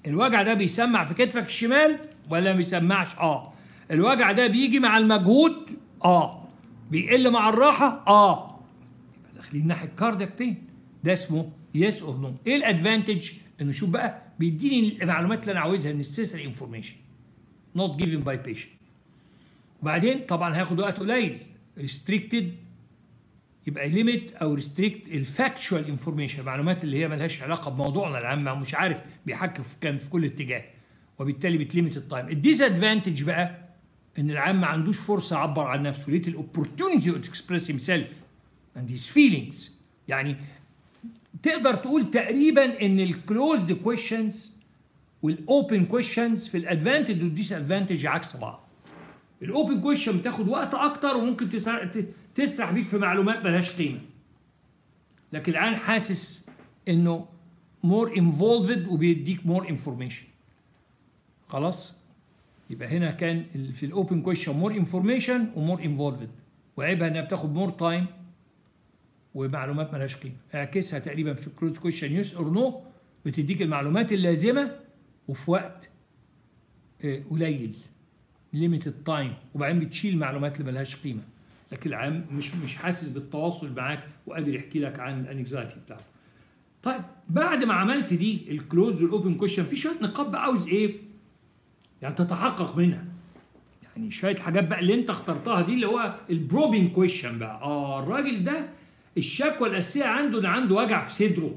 S1: الوجع ده بيسمع في كتفك الشمال ولا ما بيسمعش اه الوجع ده بيجي مع المجهود اه بيقل مع الراحه اه يبقى داخلين ناحيه كاردياك بين ده اسمه يس اور نو ايه الادفانتج انه شوف بقى بيديني المعلومات اللي انا عاوزها النسيسري انفورميشن نوت جيفن باي بيشنت وبعدين طبعا هياخد وقت قليل ريستريكتد يبقى ليميت او ريستريكت الفاكتشوال انفورميشن المعلومات اللي هي ملهاش علاقه بموضوعنا العام ومش عارف بيحكي في كان في كل اتجاه وبالتالي بتليميت التايم الديس ادفانتج بقى ان العام ما عندوش فرصه يعبر عن نفسه ليت الاوبورتيونيتي تو اكسبريس هيم سيلف اند هيز فيلينجز يعني تقدر تقول تقريبا ان الكلوزد كويشنز والاوبن كويشنز في الادفانتج والديس ادفانتج عكس بعض الاوبن كويشن بتاخد وقت اكتر وممكن تسرح, تسرح بيك في معلومات ملهاش قيمه لكن الان حاسس انه مور انفولفد وبيديك مور انفورميشن خلاص يبقى هنا كان في الاوبن كويشن مور انفورميشن ومور انفولفد وعيبها انها بتاخد مور تايم ومعلومات ملهاش قيمه اعكسها تقريبا في كلوز كويشن يس اور نو بتديك المعلومات اللازمه وفي وقت قليل ليميتد تايم وبعدين بتشيل معلومات اللي ملهاش قيمه لكن العام مش مش حاسس بالتواصل معاك وقادر يحكي لك عن الانكزايتي بتاعته طيب بعد ما عملت دي الكلوز والاوبن كويشن في شويه نقاط بقى عاوز ايه يعني تتحقق منها يعني شويه حاجات بقى اللي انت اخترتها دي اللي هو البروبين كويشن بقى اه الراجل ده الشكوى الاساسيه عنده ان عنده وجع في صدره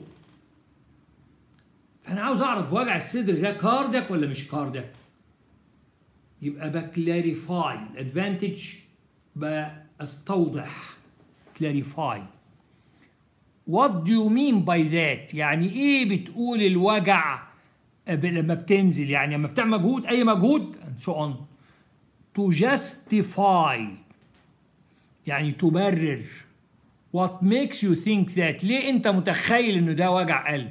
S1: فانا عاوز اعرف وجع الصدر ده كاردياك ولا مش كاردياك يبقى بكلاريفاي الادفانتج بستوضح كلاريفاي What do you mean by that؟ يعني ايه بتقول الوجع لما بتنزل يعني لما بتعمل مجهود اي مجهود and so on to justify يعني تبرر what makes you think that ليه انت متخيل انه ده وجع قلب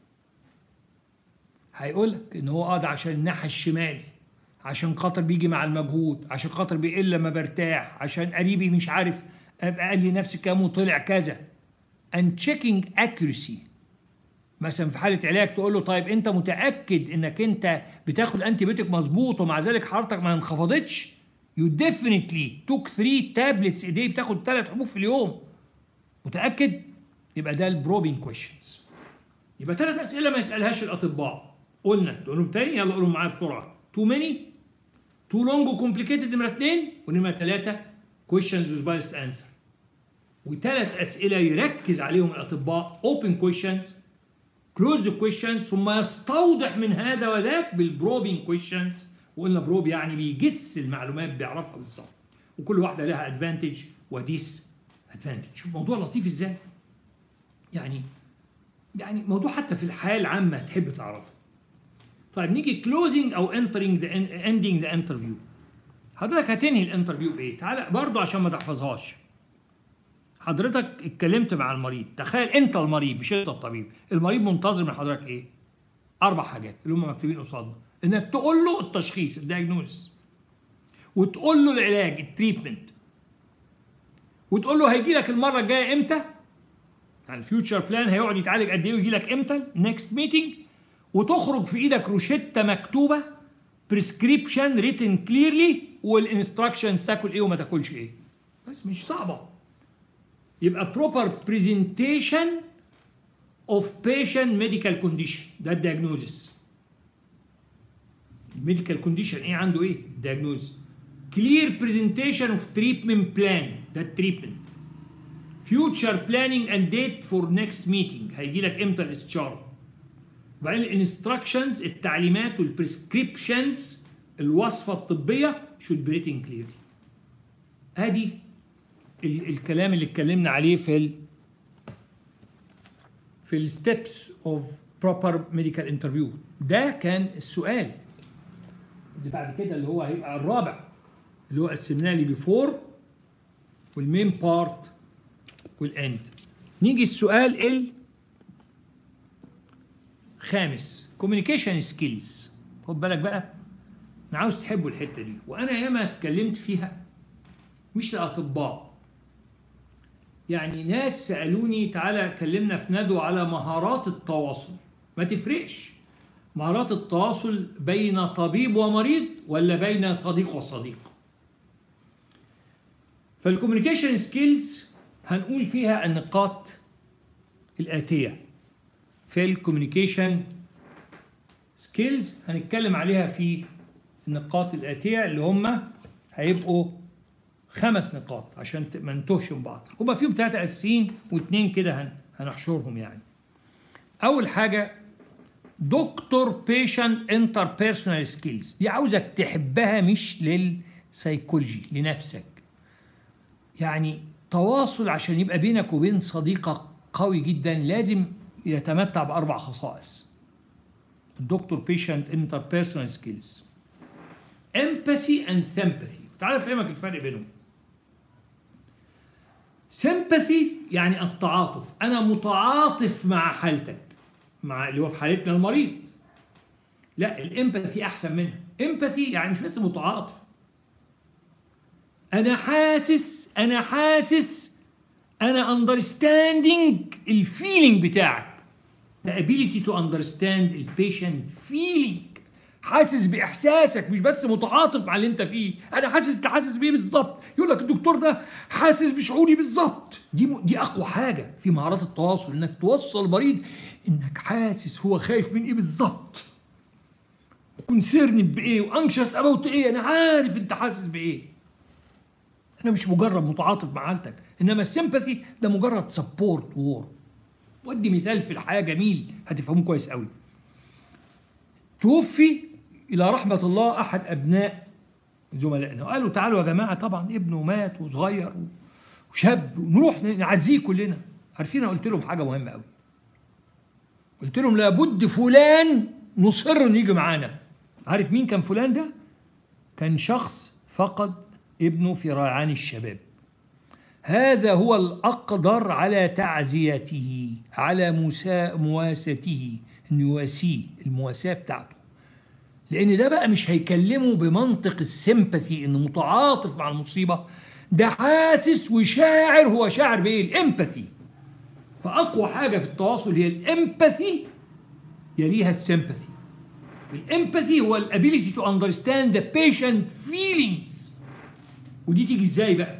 S1: هيقول لك ان هو اه ده عشان الناحيه الشمال عشان خاطر بيجي مع المجهود عشان خاطر بيقل لما برتاح عشان قريبي مش عارف ابقى قال لي نفس كام وطلع كذا and checking accuracy مثلا في حاله علاج تقول له طيب انت متاكد انك انت بتاخد انتي بيوتيك مظبوط ومع ذلك حرارتك ما انخفضتش you definitely took 3 tablets a day بتاخد 3 حبوب في اليوم متاكد يبقى ده البروبين كويشنز يبقى ثلاث اسئله ما يسالهاش الاطباء قلنا تقول لهم تاني يلا قولهم معايا بسرعه تو ماني تو لونج وكومبليكيتد نمره اثنين ونمره ثلاثه كويشنز ويز بايست انسر وثلاث اسئله يركز عليهم الاطباء اوبن كويشنز كلوزد كويشنز ثم يستوضح من هذا وذاك بالبروبين كويشنز وقلنا بروب يعني بيجس المعلومات بيعرفها بالظبط وكل واحده لها ادفانتج وديس ادفانتج شوف موضوع لطيف ازاي يعني يعني موضوع حتى في الحياه العامه تحب تعرفه طيب نيجي كلوزنج او انترنج ذا اندنج ذا انترفيو حضرتك هتنهي الانترفيو بايه تعالى برضه عشان ما تحفظهاش حضرتك اتكلمت مع المريض تخيل انت المريض مش انت الطبيب المريض منتظر من حضرتك ايه اربع حاجات اللي هم مكتوبين قصادنا انك تقول له التشخيص الدياجنوز وتقول له العلاج التريتمنت وتقول له هيجي لك المره الجايه امتى يعني الفيوتشر بلان هيقعد يتعالج قد ايه ويجي لك امتى نيكست ميتنج وتخرج في ايدك روشته مكتوبه بريسكريبشن ريتن كليرلي والانستراكشنز تاكل ايه وما تاكلش ايه بس مش صعبه يبقى proper presentation of patient medical condition ده الدياجنوزس الميديكال كونديشن ايه عنده ايه الدياجنوز clear presentation of treatment plan ده التريتمنت future planning and date for next meeting هيجي لك امتى الاستشاره وبعدين الانستراكشنز التعليمات والبريسكريبشنز الوصفه الطبيه should be written clearly ادي ال الكلام اللي اتكلمنا عليه في ال في الستبس اوف بروبر ميديكال انترفيو ده كان السؤال اللي بعد كده اللي هو هيبقى الرابع اللي هو قسمناه لي بيفور والمين بارت والاند نيجي السؤال الخامس كوميونيكيشن سكيلز خد بالك بقى انا عاوز تحبوا الحته دي وانا ياما اتكلمت فيها مش لاطباء يعني ناس سالوني تعالى كلمنا في ندوه على مهارات التواصل ما تفرقش مهارات التواصل بين طبيب ومريض ولا بين صديق وصديق فالكوميونيكيشن سكيلز هنقول فيها النقاط الآتية في الكوميونيكيشن سكيلز هنتكلم عليها في النقاط الآتية اللي هم هيبقوا خمس نقاط عشان ما نتوهش من بعض هما فيهم ثلاثة أساسيين واثنين كده هن هنحشرهم يعني أول حاجة دكتور بيشنت انتر بيرسونال سكيلز دي عاوزك تحبها مش للسيكولوجي لنفسك يعني تواصل عشان يبقى بينك وبين صديقك قوي جدا لازم يتمتع بأربع خصائص الدكتور بيشنت انتر بيرسونال سكيلز empathy and sympathy تعال افهمك الفرق بينهم sympathy يعني التعاطف انا متعاطف مع حالتك مع اللي هو في حالتنا المريض لا الامباثي احسن منها امباثي يعني مش بس متعاطف انا حاسس انا حاسس انا اندرستاندينج الفيلينج بتاعك the ability to understand the patient feeling حاسس باحساسك مش بس متعاطف مع اللي انت فيه انا حاسس انت حاسس بيه بالظبط يقول لك الدكتور ده حاسس بشعوري بالظبط دي م... دي اقوى حاجه في مهارات التواصل انك توصل المريض انك حاسس هو خايف من ايه بالظبط كونسيرن بايه وانكشس اباوت ايه انا عارف انت حاسس بايه انا مش مجرد متعاطف مع حالتك انما السيمباثي ده مجرد سبورت وور ودي مثال في الحياه جميل هتفهموه كويس قوي توفي الى رحمه الله احد ابناء زملائنا وقالوا تعالوا يا جماعه طبعا ابنه مات وصغير وشاب ونروح نعزيه كلنا عارفين انا قلت لهم حاجه مهمه قوي قلت لهم لابد فلان نصر انه يجي معانا عارف مين كان فلان ده كان شخص فقد ابنه في ريعان الشباب هذا هو الأقدر على تعزيته على مسا... مواساته انه يواسيه المواساة بتاعته لأن ده بقى مش هيكلمه بمنطق السيمباثي إنه متعاطف مع المصيبة ده حاسس وشاعر هو شاعر بإيه؟ الإمباثي فأقوى حاجة في التواصل هي الإمباثي يليها السيمباثي الإمباثي هو الابيليتي تو اندرستاند ذا بيشنت فيلينجز ودي تيجي ازاي بقى؟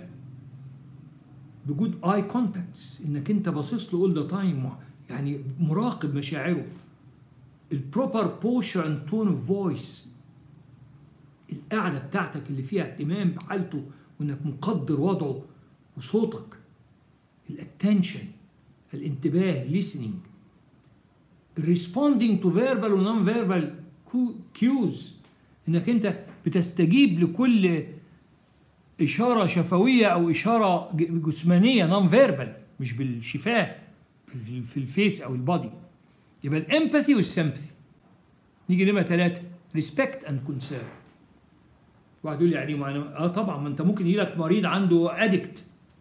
S1: بجود اي كونتاكتس انك انت باصص له اول ذا تايم يعني مراقب مشاعره البروبر بوشر اند تون اوف فويس القعده بتاعتك اللي فيها اهتمام بحالته وانك مقدر وضعه وصوتك الاتنشن الانتباه listening responding to verbal و non verbal cues انك انت بتستجيب لكل اشاره شفويه او اشاره جسمانيه نون فيربال مش بالشفاه في الفيس او البادي يبقى الامباثي والسمباثي نيجي نمره ثلاثه ريسبكت اند كونسيرن واحد يقول لي يعني ما أنا اه طبعا ما انت ممكن يجي لك مريض عنده ادكت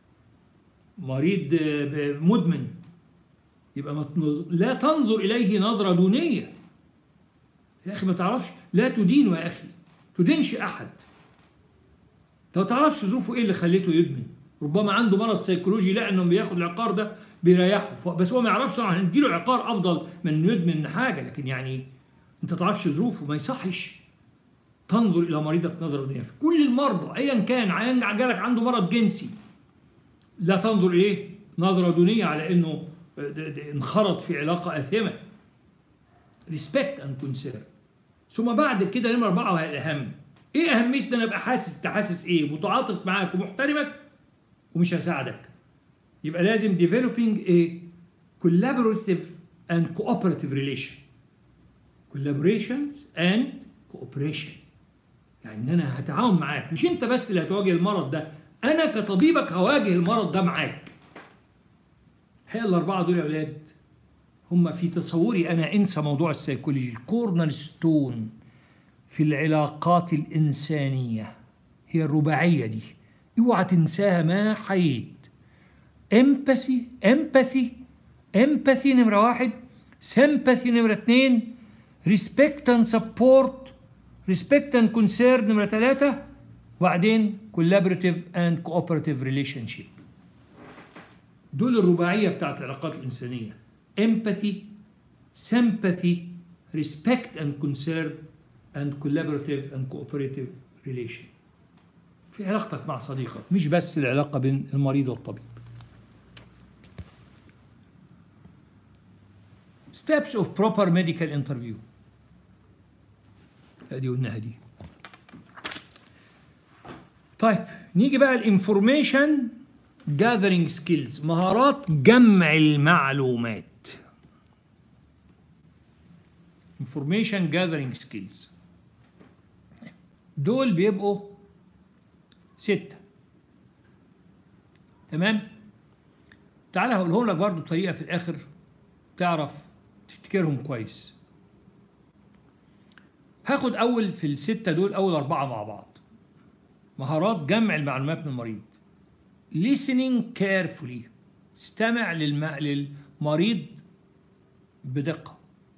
S1: مريض مدمن يبقى ما لا تنظر اليه نظره دونيه يا اخي ما تعرفش لا تدينه يا اخي تدينش احد انت ما تعرفش ظروفه ايه اللي خليته يدمن ربما عنده مرض سيكولوجي لا انه بياخد العقار ده بيريحه بس هو ما يعرفش طبعا هنديله عقار افضل من انه يدمن حاجه لكن يعني انت ما تعرفش ظروفه ما يصحش تنظر الى مريضك نظره دونيه في كل المرضى ايا كان عيان جالك عنده مرض جنسي لا تنظر اليه نظره دونيه على انه انخرط في علاقه اثمه ريسبكت اند كونسيرن ثم بعد كده نمره اربعه وهي الاهم ايه اهميه ان انا ابقى حاسس انت حاسس ايه متعاطف معاك ومحترمك ومش هساعدك يبقى لازم developing a collaborative and cooperative relation collaborations and cooperation يعني ان انا هتعاون معاك مش انت بس اللي هتواجه المرض ده انا كطبيبك هواجه المرض ده معاك الحقيقه الاربعه دول يا اولاد هم في تصوري انا انسى موضوع السيكولوجي الكورنر ستون في العلاقات الانسانيه هي الرباعيه دي اوعى تنساها ما حييت امباثي امباثي امباثي نمره واحد سمباثي نمره اثنين ريسبكت اند سبورت ريسبكت اند كونسيرن نمره ثلاثه وبعدين collaborative and cooperative relationship دول الرباعيه بتاعت العلاقات الانسانيه empathy sympathy respect and concern and collaborative and cooperative relation في علاقتك مع صديقك مش بس العلاقة بين المريض والطبيب steps of proper medical interview ادي قلناها دي طيب نيجي بقى الانفورميشن جاذرينج سكيلز مهارات جمع المعلومات انفورميشن جاذرينج سكيلز دول بيبقوا ستة تمام تعال هقولهم لك برضو بطريقة في الآخر تعرف تفتكرهم كويس هاخد أول في الستة دول أول أربعة مع بعض مهارات جمع المعلومات من المريض listening carefully استمع للم... للمريض بدقة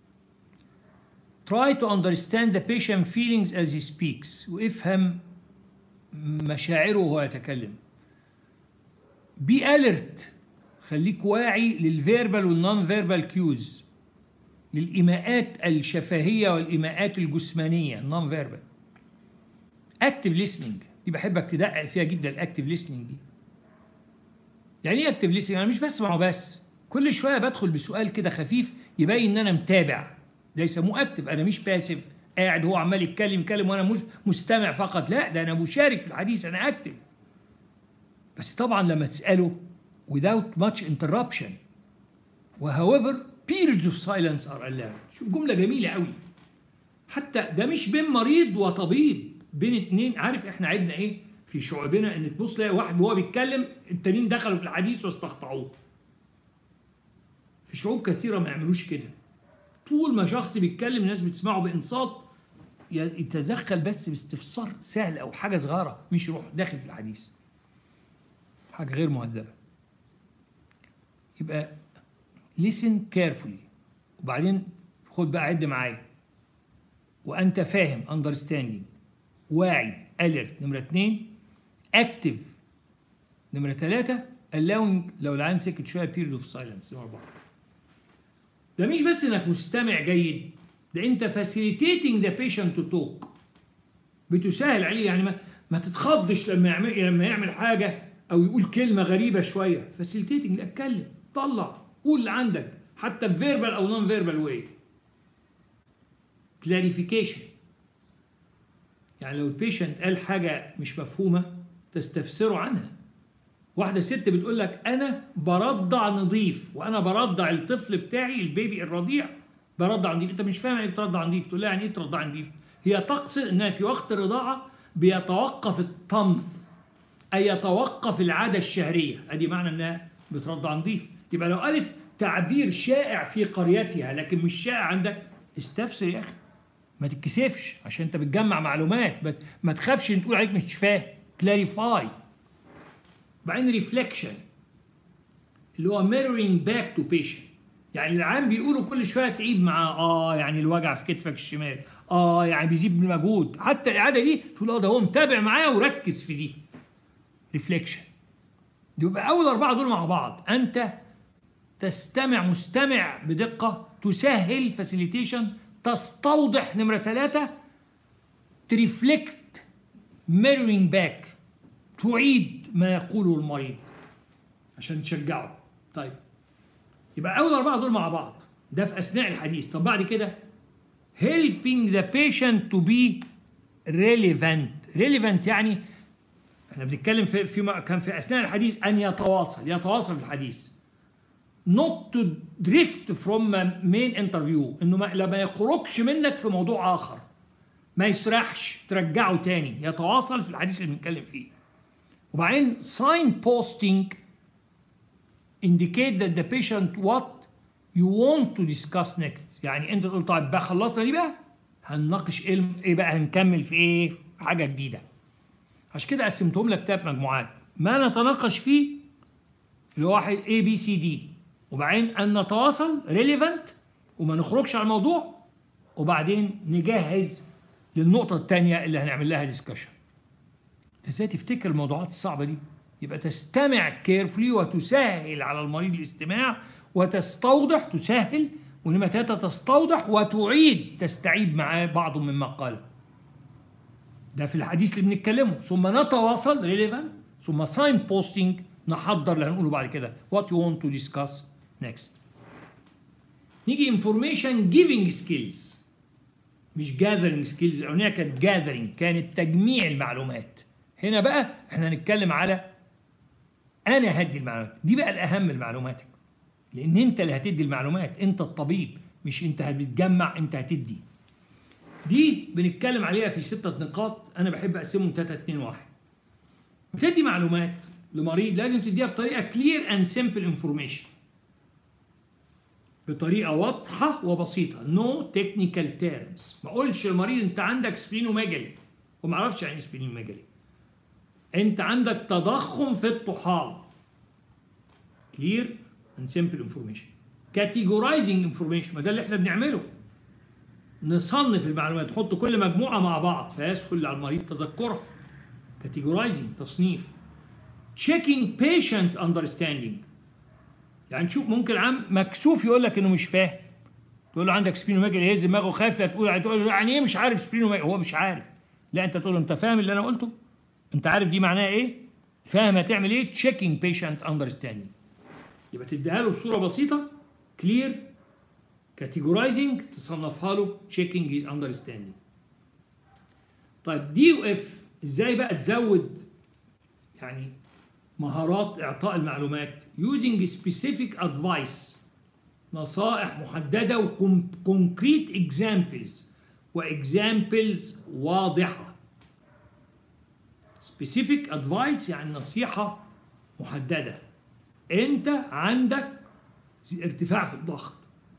S1: try to understand the patient feelings as he speaks وافهم مشاعره وهو يتكلم be alert خليك واعي للفيربال والنون فيربال كيوز للإيماءات الشفهية والإيماءات الجسمانية نون فيربال اكتف listening دي بحبك تدقق فيها جدا الاكتف listening دي يعني ايه اكتف listening انا مش بسمعه بس كل شويه بدخل بسؤال كده خفيف يبين ان انا متابع ده يسموه اكتف انا مش باسف قاعد هو عمال يتكلم يتكلم وانا مش مستمع فقط لا ده انا مشارك في الحديث انا اكتف بس طبعا لما تساله without much interruption وhowever periods of silence are allowed شوف جمله جميله قوي حتى ده مش بين مريض وطبيب بين اتنين عارف احنا عيبنا ايه في شعوبنا ان تبص تلاقي واحد وهو بيتكلم التانيين دخلوا في الحديث واستقطعوه في شعوب كثيره ما يعملوش كده طول ما شخص بيتكلم الناس بتسمعه بانصات يتدخل بس باستفسار سهل او حاجه صغيره مش يروح داخل في الحديث حاجه غير مهذبه يبقى listen carefully وبعدين خد بقى عد معايا وانت فاهم understanding واعي alert نمره اتنين active نمره ثلاثة allowing لو العين سكت شويه period of silence نمره اربعة ده مش بس انك مستمع جيد ده انت facilitating the patient to talk بتسهل عليه يعني ما ما تتخضش لما يعمل لما يعمل حاجه او يقول كلمه غريبه شويه facilitating لا اتكلم طلع قول اللي عندك حتى بفيربال او نون فيربال واي كلاريفيكيشن يعني لو البيشنت قال حاجه مش مفهومه تستفسروا عنها واحده ست بتقول لك انا برضع نظيف وانا برضع الطفل بتاعي البيبي الرضيع برضع نظيف انت مش فاهم يعني بترضع نظيف تقول لها يعني ايه ترضع نظيف هي تقصد انها في وقت الرضاعه بيتوقف الطمث اي يتوقف العاده الشهريه ادي معنى انها بترضع نظيف يبقى لو قالت تعبير شائع في قريتها لكن مش شائع عندك استفسر يا اخي ما تتكسفش عشان انت بتجمع معلومات ما- ما تخافش ان تقول عليك مش فاهم كلاريفاي بعدين ريفليكشن اللي هو ميرورينج باك تو بيشنت يعني العام بيقولوا كل شويه تعيد معاه اه يعني الوجع في كتفك الشمال اه يعني بيزيد من المجهود حتى الاعاده دي تقول اه ده هو متابع معايا وركز في دي ريفليكشن يبقى اول اربعه دول مع بعض انت تستمع مستمع بدقه تسهل فاسيليتيشن تستوضح نمره ثلاثه تريفلكت ميرورينج باك تعيد ما يقوله المريض عشان تشجعه طيب يبقى اول اربعه دول مع بعض ده في اثناء الحديث طب بعد كده helping the patient to be relevant relevant يعني احنا بنتكلم في في كان في اثناء الحديث ان يتواصل يتواصل في الحديث not to drift from a main interview انه ما لما يخرجش منك في موضوع اخر ما يسرحش ترجعه تاني يتواصل في الحديث اللي بنتكلم فيه وبعدين sign posting indicate that the patient what you want to discuss next يعني انت تقول طيب بقى خلصنا دي بقى هنناقش ايه ايه بقى هنكمل في ايه في حاجه جديده عشان كده قسمتهم لك ثلاث مجموعات ما نتناقش فيه اللي هو واحد A B C D وبعدين ان نتواصل relevant وما نخرجش عن الموضوع وبعدين نجهز للنقطة الثانية اللي هنعمل لها ديسكشن ازاي تفتكر الموضوعات الصعبة دي يبقى تستمع كيرفلي وتسهل على المريض الاستماع وتستوضح تسهل ونمرة ثلاثة تستوضح وتعيد تستعيد معاه بعض مما قاله ده في الحديث اللي بنتكلمه ثم نتواصل ريليفانت ثم ساين بوستنج نحضر اللي هنقوله بعد كده وات يو ونت تو ديسكاس نيكست نيجي انفورميشن جيفنج سكيلز مش جاذرنج سكيلز الاولانيه كانت جاذرنج كانت تجميع المعلومات هنا بقى احنا هنتكلم على انا هدي المعلومات دي بقى الاهم لمعلوماتك لان انت اللي هتدي المعلومات انت الطبيب مش انت بتجمع انت هتدي دي بنتكلم عليها في ستة نقاط انا بحب اقسمهم 3 2 1 بتدي معلومات لمريض لازم تديها بطريقه كلير اند سمبل انفورميشن بطريقه واضحه وبسيطه نو تكنيكال تيرمز ما اقولش للمريض انت عندك سبلينوميجالي وما اعرفش يعني سبلينوميجالي انت عندك تضخم في الطحال كلير اند سمبل انفورميشن كاتيجورايزنج انفورميشن ما ده اللي احنا بنعمله نصنف المعلومات نحط كل مجموعه مع بعض فيسهل على المريض تذكرها كاتيجورايزنج تصنيف checking patients understanding يعني تشوف ممكن عم مكسوف يقول لك انه مش فاهم تقول له عندك سبينوميجالي يهز دماغه خايف لا تقول تقول له يعني ايه مش عارف سبينوميجالي هو مش عارف لا انت تقول له انت فاهم اللي انا قلته انت عارف دي معناها ايه فاهم هتعمل ايه checking patient understanding يبقى تديها له بصوره بسيطه كلير كاتيجورايزنج تصنفها له checking his understanding طيب دي واف ازاي بقى تزود يعني مهارات اعطاء المعلومات using specific advice نصائح محدده وكونكريت اكزامبلز واكزامبلز واضحه specific advice يعني نصيحه محدده انت عندك ارتفاع في الضغط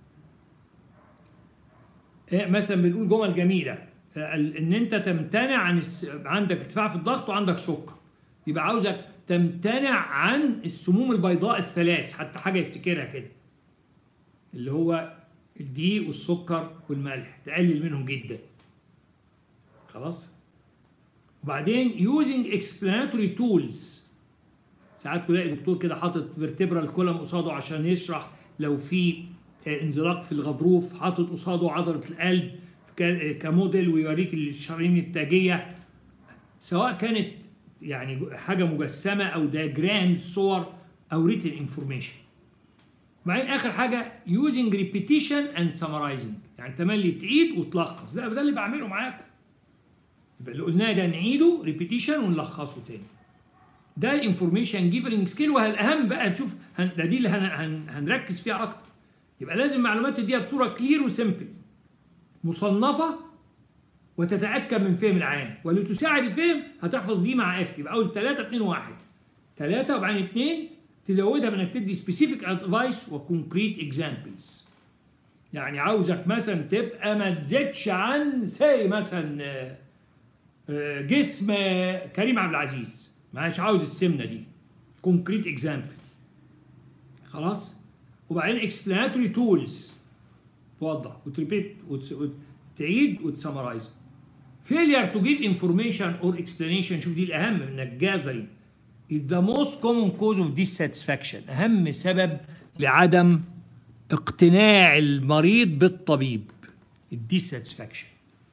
S1: مثلا بنقول جمل جميله ان انت تمتنع عن الس... عندك ارتفاع في الضغط وعندك سكر يبقى عاوزك تمتنع عن السموم البيضاء الثلاث حتى حاجه يفتكرها كده اللي هو الدقيق والسكر والملح تقلل منهم جدا خلاص وبعدين using explanatory tools ساعات تلاقي دكتور كده حاطط فيرتبرال كولم قصاده عشان يشرح لو في انزلاق في الغضروف حاطط قصاده عضله القلب كموديل ويوريك الشرايين التاجيه سواء كانت يعني حاجه مجسمه او دياجرام صور او ريتن انفورميشن وبعدين اخر حاجه يوزنج ريبيتيشن اند سمرايزنج يعني تملي تعيد وتلخص ده ده اللي بعمله معاك يبقى اللي قلناه ده نعيده ريبيتيشن ونلخصه تاني ده الانفورميشن جيفرنج سكيل والاهم بقى نشوف ده دي اللي هن هن هنركز فيها اكتر يبقى لازم معلومات تديها بصوره كلير وسمبل مصنفه وتتاكد من فهم العام ولتساعد الفهم هتحفظ دي مع اف يبقى اول 3 2 1 3 وبعدين 2 تزودها بانك تدي سبيسيفيك ادفايس وكونكريت اكزامبلز يعني عاوزك مثلا تبقى ما تزيدش عن سي مثلا جسم كريم عبد العزيز مش عاوز السمنه دي كونكريت اكزامبل خلاص وبعدين اكسبلاناتوري تولز توضح وتريبيت وتعيد وتسمرايز failure to give information or explanation شوف دي الاهم انك gathering is the most common cause of dissatisfaction اهم سبب لعدم اقتناع المريض بالطبيب الديساتسفاكشن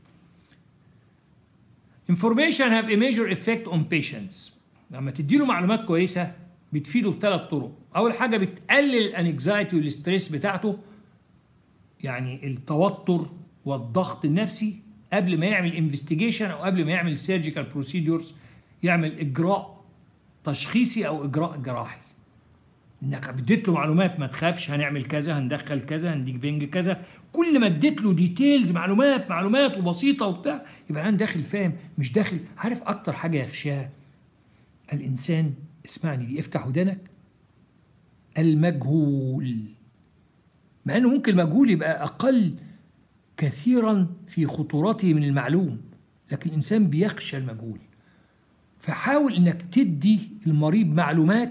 S1: information have a major effect on patients لما تديله معلومات كويسه بتفيده بثلاث طرق اول حاجه بتقلل الانكزايتي والستريس بتاعته يعني التوتر والضغط النفسي قبل ما يعمل انفستيجيشن او قبل ما يعمل سيرجيكال بروسيدورز يعمل اجراء تشخيصي او اجراء جراحي انك اديت له معلومات ما تخافش هنعمل كذا هندخل كذا هنديك بنج كذا كل ما اديت له ديتيلز معلومات معلومات وبسيطه وبتاع يبقى انا داخل فاهم مش داخل عارف اكتر حاجه يخشاها الانسان اسمعني دي افتح ودانك المجهول مع انه ممكن المجهول يبقى اقل كثيرا في خطورته من المعلوم لكن الانسان بيخشى المجهول فحاول انك تدي المريض معلومات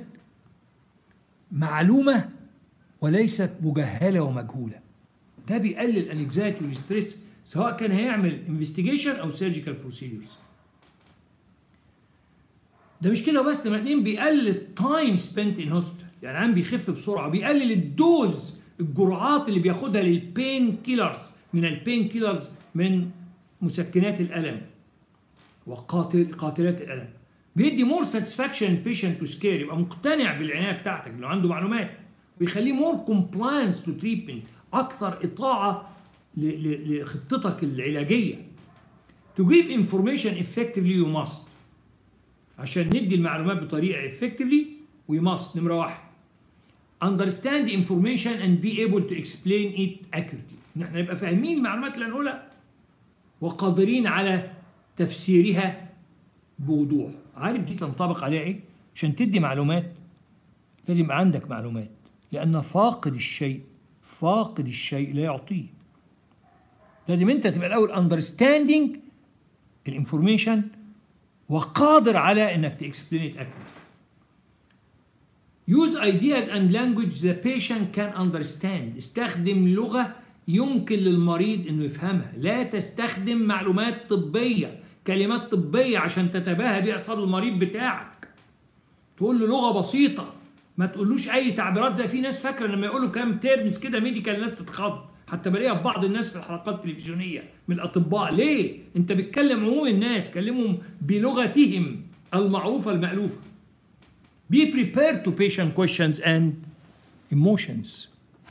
S1: معلومه وليست مجهله ومجهوله ده بيقلل الانكزايتي والستريس سواء كان هيعمل انفستيجيشن او سيرجيكال بروسيدورز ده مش كده بس ده اتنين بيقلل التايم سبنت ان هوسبيتال يعني عم بيخف بسرعه بيقلل الدوز الجرعات اللي بياخدها للبين كيلرز من البين كيلرز من مسكنات الالم وقاتل قاتلات الالم بيدي مور ساتسفاكشن بيشنت تو سكير يبقى مقتنع بالعنايه بتاعتك لو عنده معلومات ويخليه مور كومبلاينس تو تريتمنت اكثر اطاعه لخطتك العلاجيه to give information effectively you must عشان ندي المعلومات بطريقه effectively we must نمره واحد understand the information and be able to explain it accurately ان احنا نبقى فاهمين المعلومات اللي هنقولها وقادرين على تفسيرها بوضوح عارف دي تنطبق عليها ايه عشان تدي معلومات لازم يبقى عندك معلومات لان فاقد الشيء فاقد الشيء لا يعطيه لازم انت تبقى الاول understanding الانفورميشن وقادر على انك تexplain it accurately Use ideas and language the patient can understand. استخدم لغة يمكن للمريض انه يفهمها، لا تستخدم معلومات طبية، كلمات طبية عشان تتباهى بيها قصاد المريض بتاعك. تقول له لغة بسيطة، ما تقولوش أي تعبيرات زي في ناس فاكرة لما يقولوا كام تيرمز كده ميديكال الناس تتخض، حتى بلاقيها في بعض الناس في الحلقات التلفزيونية من الأطباء، ليه؟ أنت بتكلم عموم الناس، كلمهم بلغتهم المعروفة المألوفة. Be prepared to patient questions and emotions.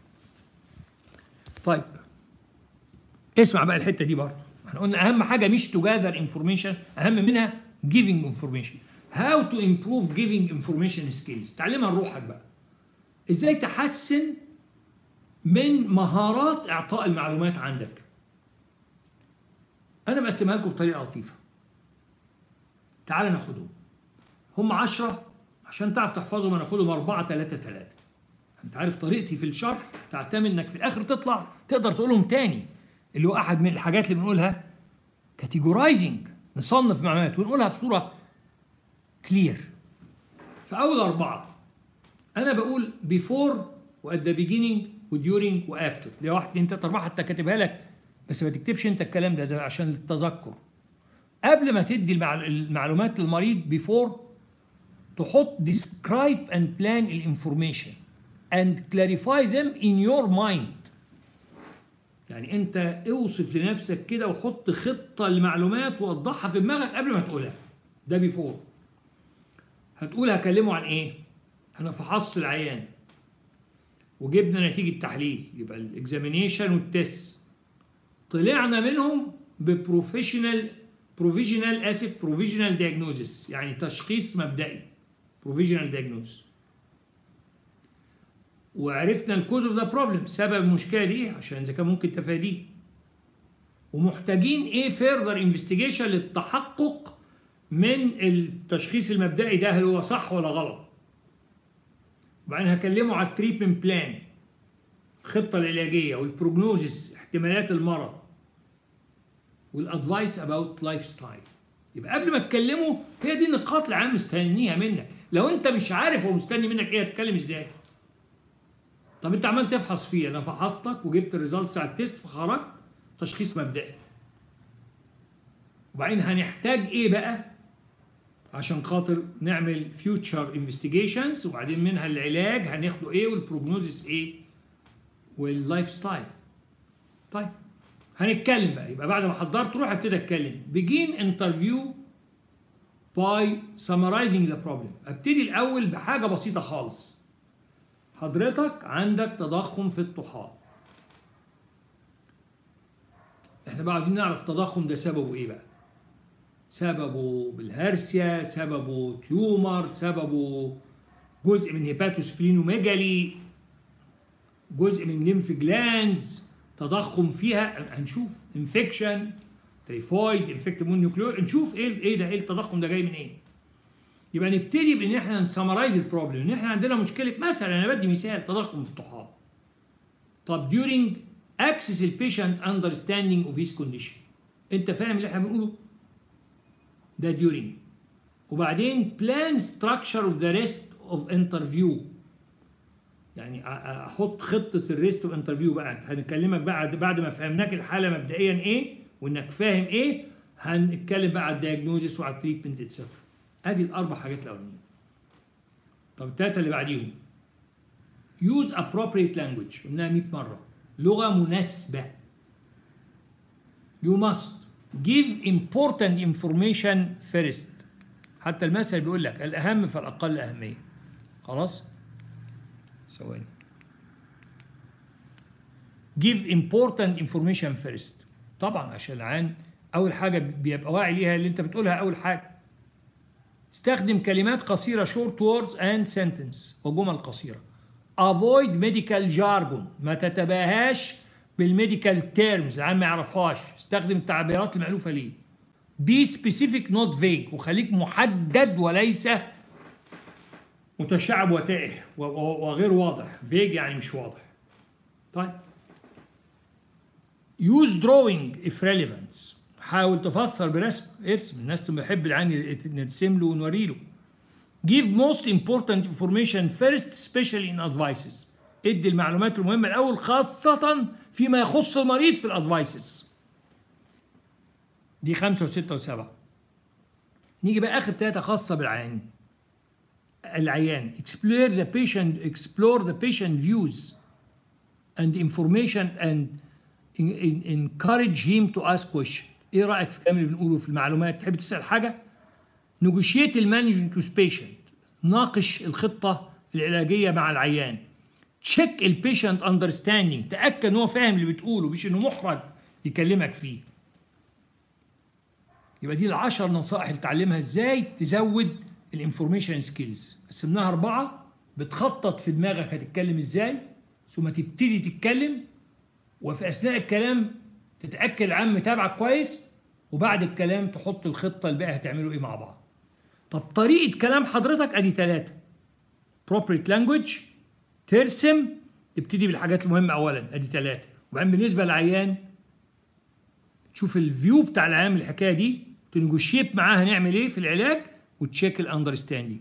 S1: طيب اسمع بقى الحته دي برضه احنا قلنا اهم حاجه مش to gather information اهم منها giving information. How to improve giving information skills تعلمها لروحك بقى. ازاي تحسن من مهارات اعطاء المعلومات عندك. انا بقسمها لكم بطريقه لطيفه. تعال ناخدهم. هم 10 عشان تعرف تحفظهم هناخدهم 4 3 3 انت عارف طريقتي في الشرح تعتمد انك في الاخر تطلع تقدر تقولهم تاني اللي هو احد من الحاجات اللي بنقولها كاتيجورايزنج نصنف معلومات ونقولها بصوره كلير فاول اربعه انا بقول بيفور وات ذا بيجيننج وديورنج وافتر دي واحد اتنين تلاته اربعه حتى كاتبها لك بس ما تكتبش انت الكلام ده ده عشان التذكر قبل ما تدي المعلومات للمريض بيفور تحط describe and plan الانفورميشن and clarify them in your mind يعني انت اوصف لنفسك كده وحط خطة لمعلومات ووضحها في دماغك قبل ما تقولها ده بيفور هتقول هكلمه عن ايه انا فحصت العيان وجبنا نتيجة تحليل يبقى الاكزامينيشن والتست طلعنا منهم ببروفيشنال بروفيجنال اسف بروفيجنال دياجنوزس يعني تشخيص مبدئي بروفيجنال دياجنوز وعرفنا الكوز اوف ذا بروبلم سبب المشكله دي ايه عشان اذا كان ممكن تفاديه ومحتاجين ايه فيرذر انفستيجيشن للتحقق من التشخيص المبدئي ده هل هو صح ولا غلط وبعدين هكلمه على التريتمنت بلان الخطه العلاجيه والبروجنوزس احتمالات المرض والادفايس اباوت لايف ستايل يبقى قبل ما تكلمه هي دي النقاط اللي عم مستنيها منك لو انت مش عارف هو مستني منك ايه هتتكلم ازاي طب انت عمال تفحص فيه انا فحصتك وجبت الريزلتس على التيست فخرجت تشخيص مبدئي وبعدين هنحتاج ايه بقى عشان خاطر نعمل فيوتشر انفستيجيشنز وبعدين منها العلاج هناخده ايه والبروجنوزس ايه واللايف ستايل طيب هنتكلم بقى يبقى بعد ما حضرت روح ابتدي اتكلم begin interview by summarizing the problem ابتدي الاول بحاجه بسيطه خالص حضرتك عندك تضخم في الطحال احنا بقى عايزين نعرف التضخم ده سببه ايه بقى سببه بالهرسيا سببه تيومر سببه جزء من هيباتوسبلينوميجالي جزء من ليمف جلانز تضخم فيها هنشوف انفكشن تيفويد انفكت مونيوكلور نشوف ايه ايه ده ايه التضخم ده جاي من ايه يبقى نبتدي بان احنا نسمرايز البروبلم ان احنا عندنا مشكله مثلا انا بدي مثال تضخم في الطحال طب during access البيشنت understanding of his condition انت فاهم اللي احنا بنقوله ده during وبعدين plan structure of the rest of interview يعني احط خطه الريست اوف انترفيو بقى هنكلمك بقى بعد ما فهمناك الحاله مبدئيا ايه وانك فاهم ايه هنتكلم بقى على الدياجنوزس وعلى التريتمنت اتسترا ادي الاربع حاجات الاولانيين طب الثلاثه اللي بعديهم use appropriate language قلناها 100 مره لغه مناسبه you must give important information first حتى المثل بيقول لك الاهم فالاقل اهميه خلاص ثواني give important information first طبعا عشان العيان اول حاجه بيبقى واعي ليها اللي انت بتقولها اول حاجه استخدم كلمات قصيره short words and sentence وجمل قصيره avoid medical jargon ما تتباهاش بالميديكال تيرمز العيان ما يعرفهاش استخدم التعبيرات المألوفه ليه be specific not vague وخليك محدد وليس متشعب وتائه وغير واضح فيج يعني مش واضح طيب use drawing if relevant حاول تفسر برسم ارسم الناس بيحب العين نرسم له ونوري له give most important information first especially in advices ادي المعلومات المهمه الاول خاصه فيما يخص المريض في الادفايسز دي خمسة وستة وسبعة نيجي بقى آخر ثلاثة خاصة بالعيان العيان explore the patient explore the patient views and information and encourage him to ask question ايه رأيك في الكلام اللي بنقوله في المعلومات تحب تسأل حاجة negotiate المانجمنت with patient ناقش الخطة العلاجية مع العيان تشيك البيشنت اندرستاندينج تاكد ان هو فاهم اللي بتقوله مش انه محرج يكلمك فيه يبقى دي العشر نصائح اللي تعلمها ازاي تزود الانفورميشن سكيلز قسمناها اربعه بتخطط في دماغك هتتكلم ازاي ثم تبتدي تتكلم وفي اثناء الكلام تتاكد العام متابعك كويس وبعد الكلام تحط الخطه الباقي هتعملوا ايه مع بعض طب طريقه كلام حضرتك ادي ثلاثه appropriate language ترسم تبتدي بالحاجات المهمة أولا أدي ثلاثة وبعدين بالنسبة للعيان تشوف الفيو بتاع العيان من الحكاية دي تنجوشيت معاه هنعمل إيه في العلاج وتشيك الأندرستاندينج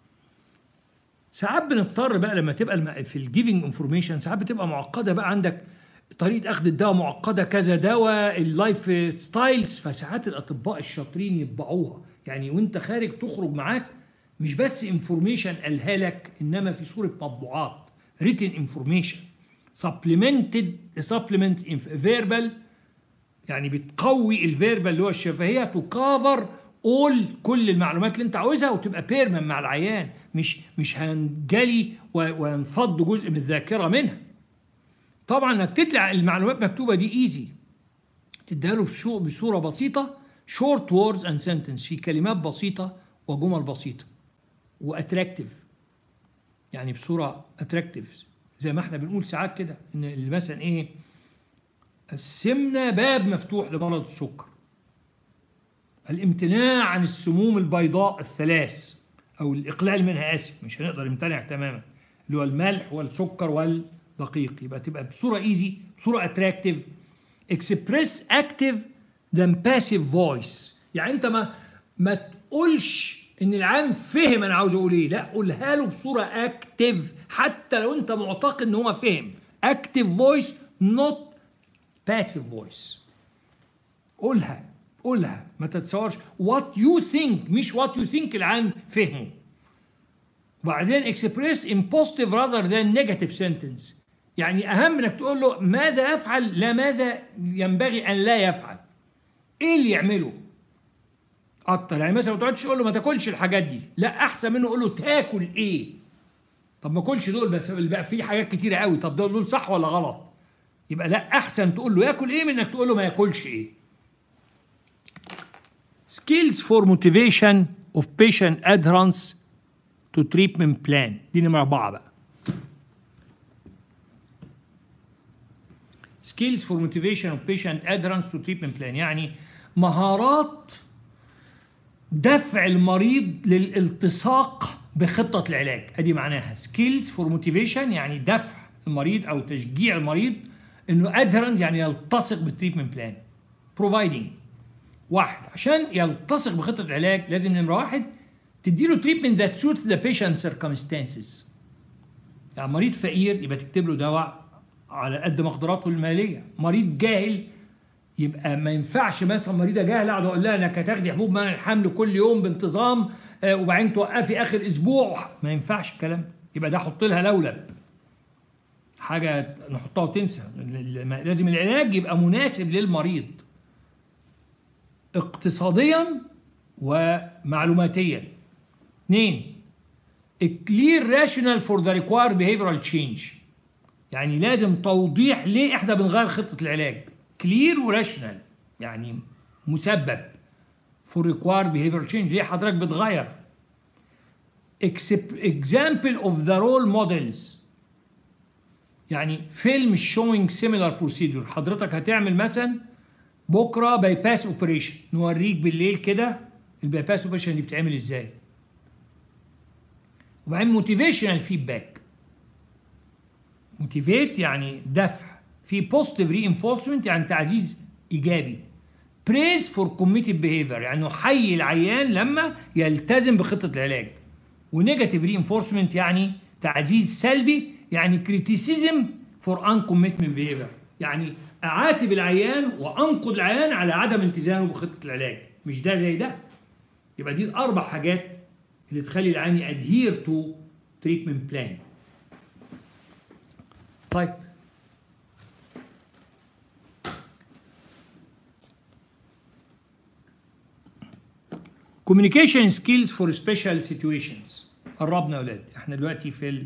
S1: ساعات بنضطر بقى لما تبقى في الجيفنج انفورميشن ساعات بتبقى معقده بقى عندك طريقه اخذ الدواء معقده كذا دواء اللايف ستايلز فساعات الاطباء الشاطرين يطبعوها يعني وانت خارج تخرج معاك مش بس انفورميشن قالها لك انما في صوره مطبوعات written information supplemented supplement verbal يعني بتقوي الفيربال اللي هو الشفهيه تو كفر اول كل المعلومات اللي انت عاوزها وتبقى بيرمن مع العيان مش مش هنجلي وينفض جزء من الذاكره منها طبعا انك تطلع المعلومات مكتوبه دي ايزي تديها له بصوره بسيطه شورت ووردز اند سنتنس في كلمات بسيطه وجمل بسيطه واتراكتيف يعني بصوره اتراكتيف زي ما احنا بنقول ساعات كده ان مثلا ايه السمنه باب مفتوح لمرض السكر الامتناع عن السموم البيضاء الثلاث او الاقلال منها اسف مش هنقدر نمتنع تماما اللي هو الملح والسكر والدقيق يبقى تبقى بصوره ايزي بصوره اتراكتيف اكسبريس اكتيف ذان باسيف فويس يعني انت ما ما تقولش ان العام فهم انا عاوز اقول ايه لا قولها له بصوره اكتيف حتى لو انت معتقد ان هو فهم اكتيف فويس نوت باسيف فويس قولها قولها ما تتصورش وات يو ثينك مش وات يو ثينك العام فهمه وبعدين اكسبريس ان بوزيتيف راذر ذان نيجاتيف سنتنس يعني اهم انك تقول له ماذا يفعل لا ماذا ينبغي ان لا يفعل ايه اللي يعمله اكتر يعني مثلا ما تقعدش تقول له ما تاكلش الحاجات دي لا احسن منه قول له تاكل ايه طب ما كلش دول بس بقى في حاجات كتيره قوي طب دول دول صح ولا غلط يبقى لا احسن تقول له ياكل ايه من انك تقول له ما ياكلش ايه skills for motivation of patient adherence to treatment plan دي نمرة أربعة بقى skills for motivation of patient adherence to treatment plan يعني مهارات دفع المريض للالتصاق بخطة العلاج ادي معناها skills for motivation يعني دفع المريض او تشجيع المريض انه adherent يعني يلتصق بالتريتمنت بلان providing واحد عشان يلتصق بخطة العلاج لازم نمرة واحد تديله تريتمنت ذات سوت ذا بيشنت سيركمستانسز يعني مريض فقير يبقى تكتب له دواء على قد مقدراته الماليه مريض جاهل يبقى ما ينفعش مثلا مريضه جاهله اقعد اقول لها انك هتاخدي حبوب منع الحمل كل يوم بانتظام آه وبعدين توقفي اخر اسبوع ما ينفعش الكلام يبقى ده حط لها لولب حاجه نحطها وتنسى لازم العلاج يبقى مناسب للمريض اقتصاديا ومعلوماتيا اثنين clear rational for the required behavioral change يعني لازم توضيح ليه احنا بنغير خطة العلاج clear وراشونال يعني مسبب for required behavioral change ليه حضرتك بتغير example of the role models يعني فيلم showing similar procedure حضرتك هتعمل مثلا بكره باي باس اوبريشن نوريك بالليل كده الباي باس اوبريشن دي بتتعمل ازاي وبعدين موتيفيشنال فيدباك موتيفيت يعني دفع في بوزيتيف رينفورسمنت يعني تعزيز ايجابي بريز فور كوميتد بيهيفير يعني حي العيان لما يلتزم بخطه العلاج ونيجاتيف رينفورسمنت يعني تعزيز سلبي يعني كريتيسيزم فور ان كوميتمنت بيهيفير يعني اعاتب العيان وانقد العيان على عدم التزامه بخطه العلاج مش ده زي ده يبقى دي الاربع حاجات اللي تخلي العيان يادهير تو تريتمنت بلان طيب communication skills for special situations قربنا يا اولاد احنا دلوقتي في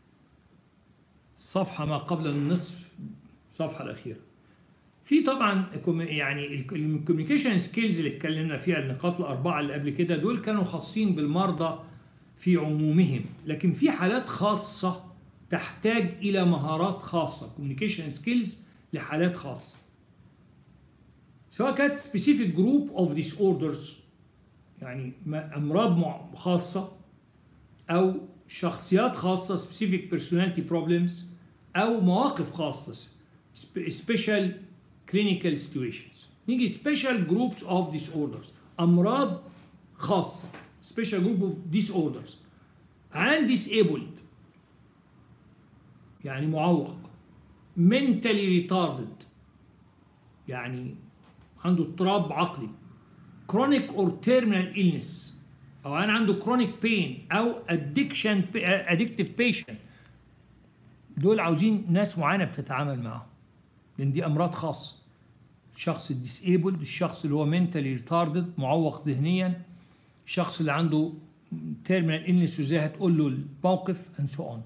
S1: الصفحه ما قبل النصف الصفحه الاخيره في طبعا يعني الكوميونيكيشن سكيلز اللي اتكلمنا فيها النقاط الاربعه اللي قبل كده دول كانوا خاصين بالمرضى في عمومهم لكن في حالات خاصه تحتاج الى مهارات خاصه كوميونيكيشن سكيلز لحالات خاصه سواء كانت سبيسيفيك جروب اوف ديس اوردرز يعني امراض خاصه او شخصيات خاصه سبيسيفيك بيرسوناليتي بروبلمز او مواقف خاصه special clinical situations نيجي special groups of disorders امراض خاصه special group of disorders عن disabled يعني معوق mentally retarded يعني عنده اضطراب عقلي chronic or terminal illness او انا عنده chronic pain او addiction addictive patient دول عاوزين ناس معينه بتتعامل معاهم لان دي امراض خاصه الشخص الديسيبلد الشخص اللي هو منتالي ريتاردد معوق ذهنيا الشخص اللي عنده تيرمينال إلنس وازاي هتقول له الموقف اند سو اون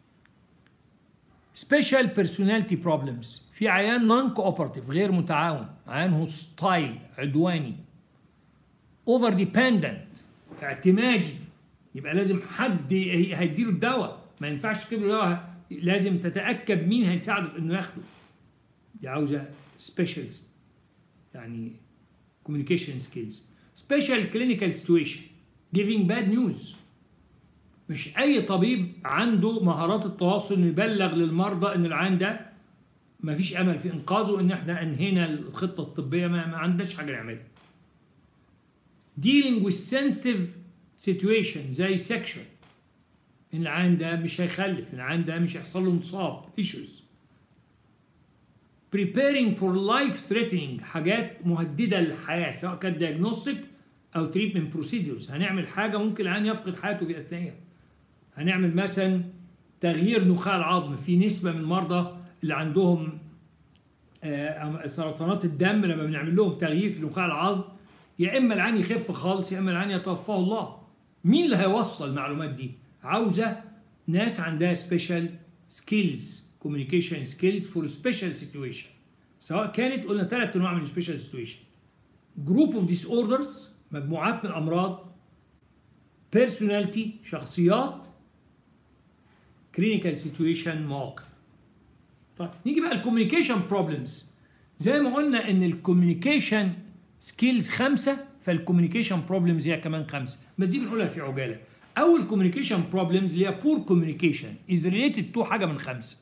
S1: سبيشال بيرسوناليتي بروبلمز في عيان نون كوبرتيف غير متعاون عيان هوستايل عدواني اوفر ديبندنت اعتمادي يبقى لازم حد هيديله الدواء ما ينفعش تكتب له دواء لازم تتاكد مين هيساعده في انه ياخده دي عاوزه سبيشالست يعني communication skills special clinical situation giving bad news مش اي طبيب عنده مهارات التواصل انه يبلغ للمرضى ان العيان ده ما فيش امل في انقاذه ان احنا انهينا الخطه الطبيه ما, ما عندناش حاجه نعملها dealing with sensitive situation زي sexual ان العيان ده مش هيخلف العيان ده مش هيحصل له انتصاب issues preparing for life threatening حاجات مهدده للحياه سواء كانت diagnostic او treatment procedures هنعمل حاجه ممكن العيان يفقد حياته في اثنائها هنعمل مثلا تغيير نخاع العظم في نسبه من المرضى اللي عندهم سرطانات الدم لما بنعمل لهم تغيير في نخاع العظم يا اما العيان يخف خالص يا اما العيان يتوفاه الله مين اللي هيوصل المعلومات دي عاوزه ناس عندها سبيشال سكيلز communication skills for special situation سواء كانت قلنا ثلاث انواع من special situation group of disorders مجموعات من الامراض personality شخصيات clinical situation مواقف طيب نيجي بقى الكوميونيكيشن بروبلمز زي ما قلنا ان الكوميونيكيشن سكيلز خمسه فالكوميونيكيشن بروبلمز هي كمان خمسه بس دي بنقولها في عجاله اول كوميونيكيشن بروبلمز اللي هي بور كوميونيكيشن از ريليتد تو حاجه من خمسه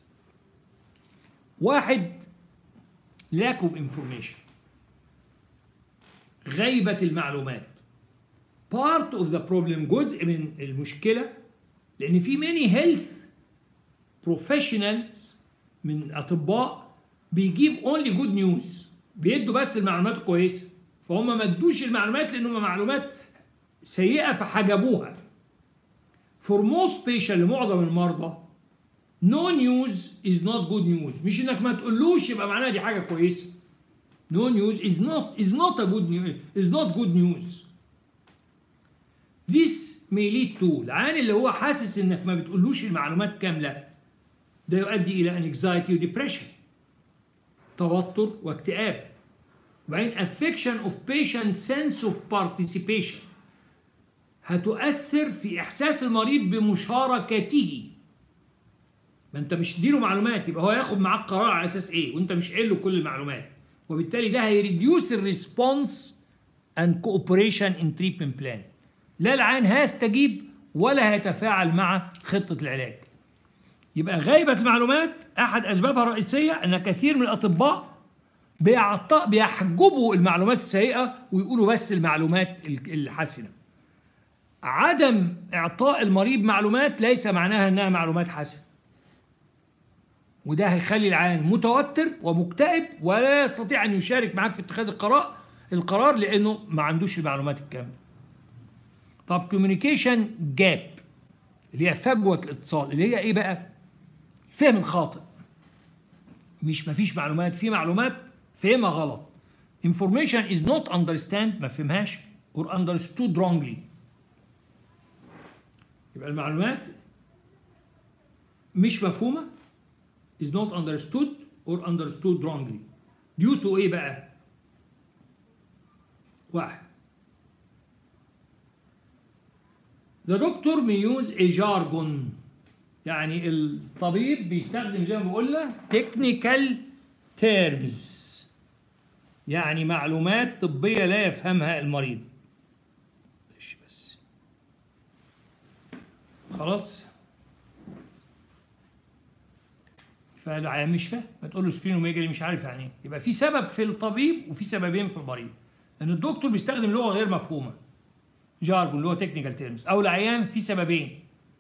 S1: واحد lack of information غيبة المعلومات part of the problem جزء من المشكلة لأن في many health professionals من أطباء بيجيب only good news بيدوا بس المعلومات الكويسة فهم ما ادوش المعلومات لأن هم معلومات سيئة فحجبوها for most patient لمعظم المرضى نو نيوز از نوت جود نيوز مش انك ما تقولوش يبقى معناها دي حاجه كويسه نو نيوز از نوت از نوت ا جود نيوز از نوت جود نيوز This may lead to العيان اللي هو حاسس انك ما بتقولوش المعلومات كامله ده يؤدي الى anxiety وديبريشن توتر واكتئاب وبعدين affection of patient sense of participation هتؤثر في احساس المريض بمشاركته ما انت مش تديله معلومات يبقى هو ياخد معاك قرار على اساس ايه وانت مش قايل له كل المعلومات وبالتالي ده هيريديوس الريسبونس اند كوبريشن ان تريتمنت بلان لا العيان هيستجيب ولا هيتفاعل مع خطه العلاج يبقى غيبه المعلومات احد اسبابها الرئيسيه ان كثير من الاطباء بيعط- بيحجبوا المعلومات السيئه ويقولوا بس المعلومات ال- الحسنه عدم اعطاء المريض معلومات ليس معناها انها معلومات حسنه وده هيخلي العيان متوتر ومكتئب ولا يستطيع ان يشارك معاك في اتخاذ القرار القرار لانه ما عندوش المعلومات الكامله طب كوميونيكيشن جاب اللي هي فجوه الاتصال اللي هي ايه بقى فهم الخاطئ مش مفيش معلومات في معلومات فهمها غلط information is not understand ما فهمهاش or understood wrongly يبقى المعلومات مش مفهومة is not understood or understood wrongly due to ايه بقى واحد The doctor may use a jargon يعني الطبيب بيستخدم زي ما بقول لك technical terms يعني معلومات طبية لا يفهمها المريض معلش بس خلاص فالعيان مش فاهم ما تقول له سبينوميجالي مش عارف يعني ايه يبقى في سبب في الطبيب وفي سببين في المريض لان الدكتور بيستخدم لغه غير مفهومه جارجون اللي هو تكنيكال تيرمز او العيان في سببين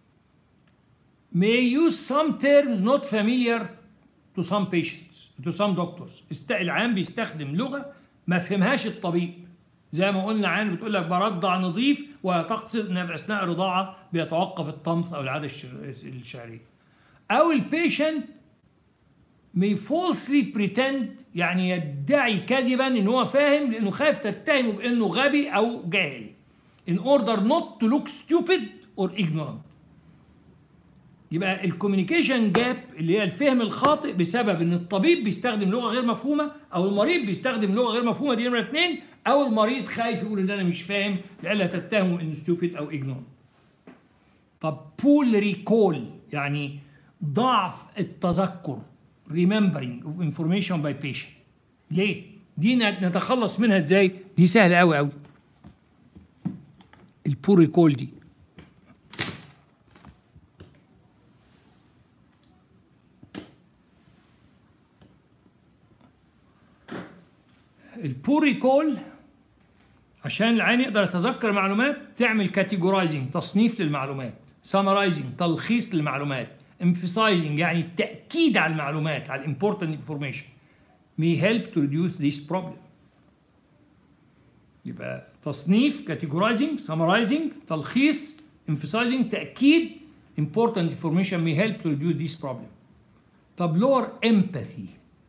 S1: may use some terms not familiar to some patients to some doctors است... العيان بيستخدم لغه ما فهمهاش الطبيب زي ما قلنا عيان بتقول لك برضع نظيف وتقصد ان في اثناء الرضاعه بيتوقف الطمث او العاده الشر- الشعريه او البيشنت may falsely pretend يعني يدعي كذبا ان هو فاهم لانه خايف تتهمه بانه غبي او جاهل in order not to look stupid or ignorant يبقى الكوميونيكيشن جاب اللي هي الفهم الخاطئ بسبب ان الطبيب بيستخدم لغه غير مفهومه او المريض بيستخدم لغه غير مفهومه دي نمره اثنين او المريض خايف يقول ان انا مش فاهم لئلا تتهمه انه ستوبيد او ignorant طب بول ريكول يعني ضعف التذكر remembering of information by patient ليه؟ دي نتخلص منها ازاي؟ دي سهله قوي قوي البول ريكول دي البول ريكول عشان العين يقدر يتذكر معلومات تعمل كاتيجورايزنج تصنيف للمعلومات سامرايزنج تلخيص للمعلومات emphasizing يعني التأكيد على المعلومات على important information may help to reduce this problem يبقى تصنيف categorizing summarizing تلخيص emphasizing تأكيد important information may help to reduce this problem طب lower empathy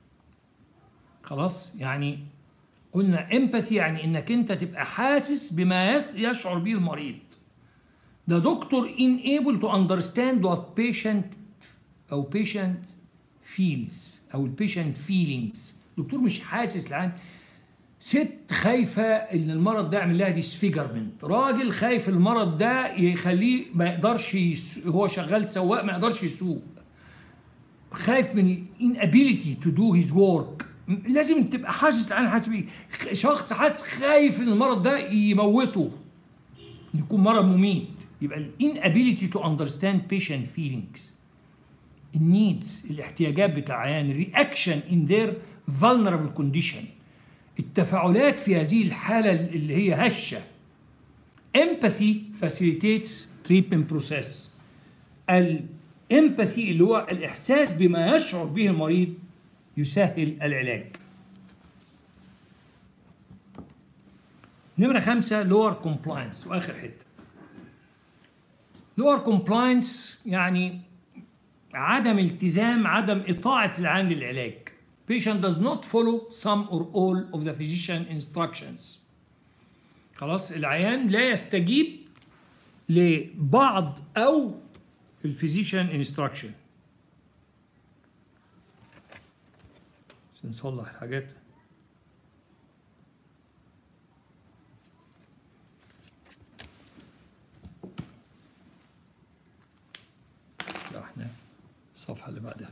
S1: خلاص يعني قلنا empathy يعني انك انت تبقى حاسس بما يس- يشعر به المريض The doctor unable to understand what patient أو patient feels أو ال patient feelings الدكتور مش حاسس الآن ست خايفة إن المرض ده يعمل لها disfigurement راجل خايف المرض ده يخليه ما يقدرش يس... هو شغال سواق ما يقدرش يسوق خايف من ال inability to do his work م- لازم تبقى حاسس الآن حاسس بيه شخص حاسس خايف إن المرض ده يموته يكون مرض مميت يبقى ال inability to understand patient feelings النيدز الاحتياجات بتاع العيان الرياكشن in their vulnerable condition التفاعلات في هذه الحالة اللي هي هشة empathy facilitates treatment process الامباثي اللي هو الإحساس بما يشعر به المريض يسهل العلاج نمرة خمسة lower compliance وآخر حتة lower compliance يعني عدم التزام عدم إطاعة العام للعلاج patient does not follow some or all of the physician instructions خلاص العيان لا يستجيب لبعض أو الفيزيشن انستراكشن نصلح الحاجات لا احنا الصفحة اللي بعدها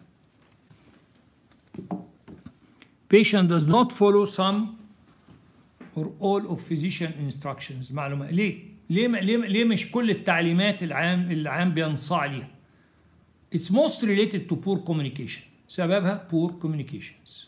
S1: patient does not follow some or all of physician instructions معلومة ليه؟ ليه ليه ليه مش كل التعليمات العام العام بينصاع ليها؟ It's most related to poor communication سببها poor communications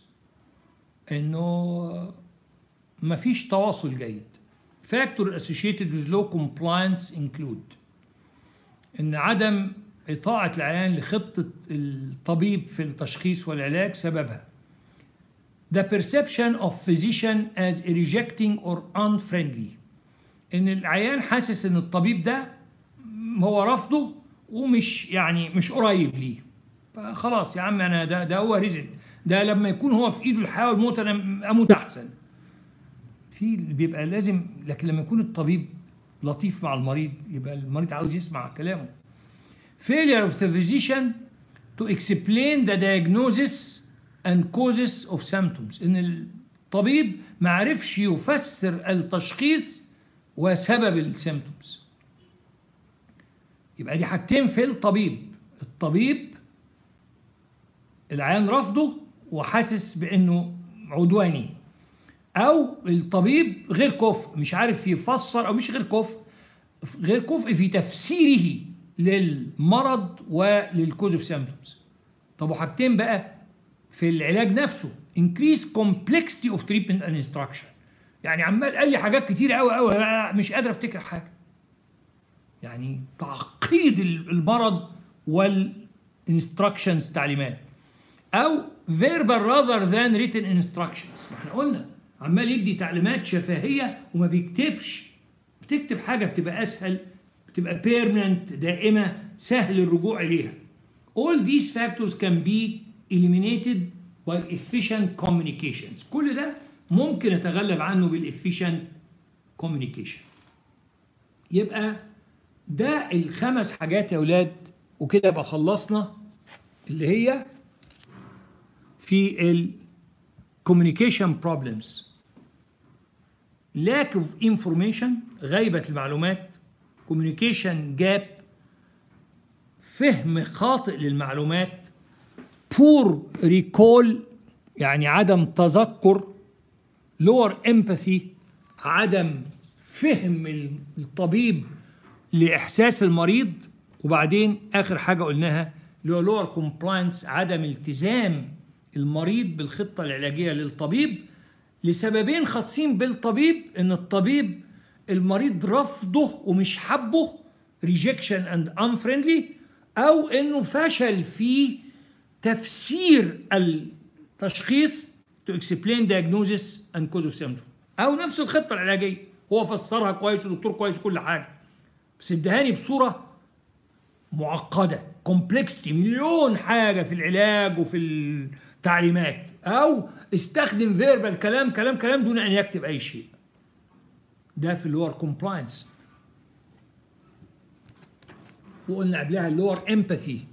S1: انه مفيش تواصل جيد factor associated with low compliance include ان عدم إطاعة العيان لخطة الطبيب في التشخيص والعلاج سببها the perception of physician as rejecting or unfriendly ان العيان حاسس ان الطبيب ده هو رافضه ومش يعني مش قريب ليه فخلاص يا عم انا ده ده هو رزق ده لما يكون هو في ايده الحياه والموت انا اموت احسن في بيبقى لازم لكن لما يكون الطبيب لطيف مع المريض يبقى المريض عاوز يسمع كلامه failure of the physician to explain the diagnosis and causes of symptoms ان الطبيب ما عرفش يفسر التشخيص وسبب السيمتومز يبقى دي حاجتين في الطبيب الطبيب العيان رفضه وحاسس بانه عدواني او الطبيب غير كفء مش عارف يفسر او مش غير كفء غير كفء في تفسيره للمرض وللكوز اوف سيمتومز طب وحاجتين بقى في العلاج نفسه increase complexity of treatment and instruction يعني عمال قال لي حاجات كتير قوي قوي مش قادر افتكر حاجه يعني تعقيد المرض والانستراكشنز تعليمات او verbal rather than written instructions ما احنا قلنا عمال يدي تعليمات شفهيه وما بيكتبش بتكتب حاجه بتبقى اسهل بتبقى بيرمننت دائمه سهل الرجوع اليها all these factors can be eliminated by efficient communications كل ده ممكن اتغلب عنه بالefficient communication يبقى ده الخمس حاجات يا اولاد وكده يبقى خلصنا اللي هي في ال communication problems lack of information غيبة المعلومات communication gap فهم خاطئ للمعلومات poor recall يعني عدم تذكر lower empathy عدم فهم الطبيب لإحساس المريض وبعدين آخر حاجة قلناها اللي هو lower compliance عدم التزام المريض بالخطة العلاجية للطبيب لسببين خاصين بالطبيب ان الطبيب المريض رفضه ومش حبه rejection and unfriendly او انه فشل في تفسير التشخيص to explain diagnosis and cause of symptom او نفس الخطه العلاجيه هو فسرها كويس ودكتور كويس كل حاجه بس ادهاني بصوره معقده كومبلكستي مليون حاجه في العلاج وفي التعليمات او استخدم فيربال كلام كلام كلام دون ان يكتب اي شيء ده في اللور كومبلاينس وقلنا قبلها اللور امباثي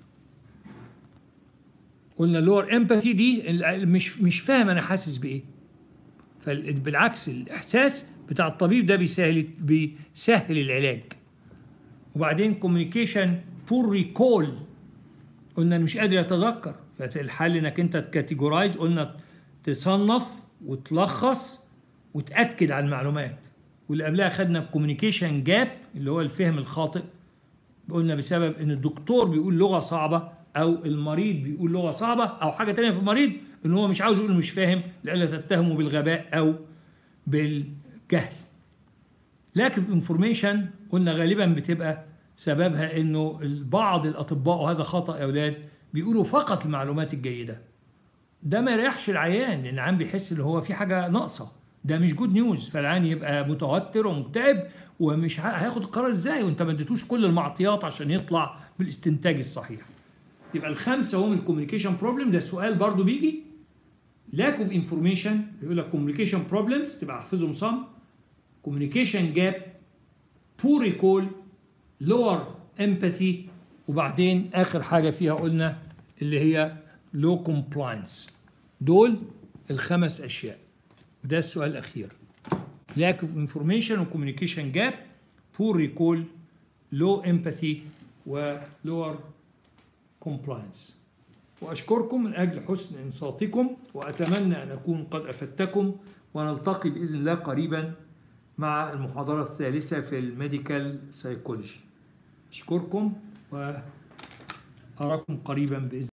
S1: قلنا اللور امباثي دي مش مش فاهم انا حاسس بايه فبالعكس الاحساس بتاع الطبيب ده بيسهل بيسهل العلاج وبعدين كوميونيكيشن بور ريكول قلنا مش قادر اتذكر فالحل انك انت تكاتيجورايز قلنا تصنف وتلخص وتاكد على المعلومات واللي قبلها خدنا الكوميونيكيشن جاب اللي هو الفهم الخاطئ قلنا بسبب ان الدكتور بيقول لغه صعبه او المريض بيقول لغه صعبه او حاجه تانية في المريض ان هو مش عاوز يقول مش فاهم لئلا تتهمه بالغباء او بالجهل لكن في انفورميشن قلنا غالبا بتبقى سببها انه بعض الاطباء وهذا خطا يا اولاد بيقولوا فقط المعلومات الجيده ده ما يريحش العيان لان العيان بيحس ان هو في حاجه ناقصه ده مش جود نيوز فالعيان يبقى متوتر ومكتئب ومش هياخد القرار ازاي وانت ما اديتوش كل المعطيات عشان يطلع بالاستنتاج الصحيح يبقى الخمسه هم الكوميونيكيشن بروبلم ده سؤال برضو بيجي lack of information يقول لك communication problems تبقى احفظهم صم communication gap poor recall lower empathy وبعدين اخر حاجه فيها قلنا اللي هي low compliance دول الخمس اشياء وده السؤال الاخير lack of information و communication gap poor recall low empathy و lower compliance وأشكركم من أجل حسن إنصاتكم وأتمنى أن أكون قد أفدتكم ونلتقي بإذن الله قريبا مع المحاضرة الثالثة في الميديكال سايكولوجي أشكركم وأراكم قريبا بإذن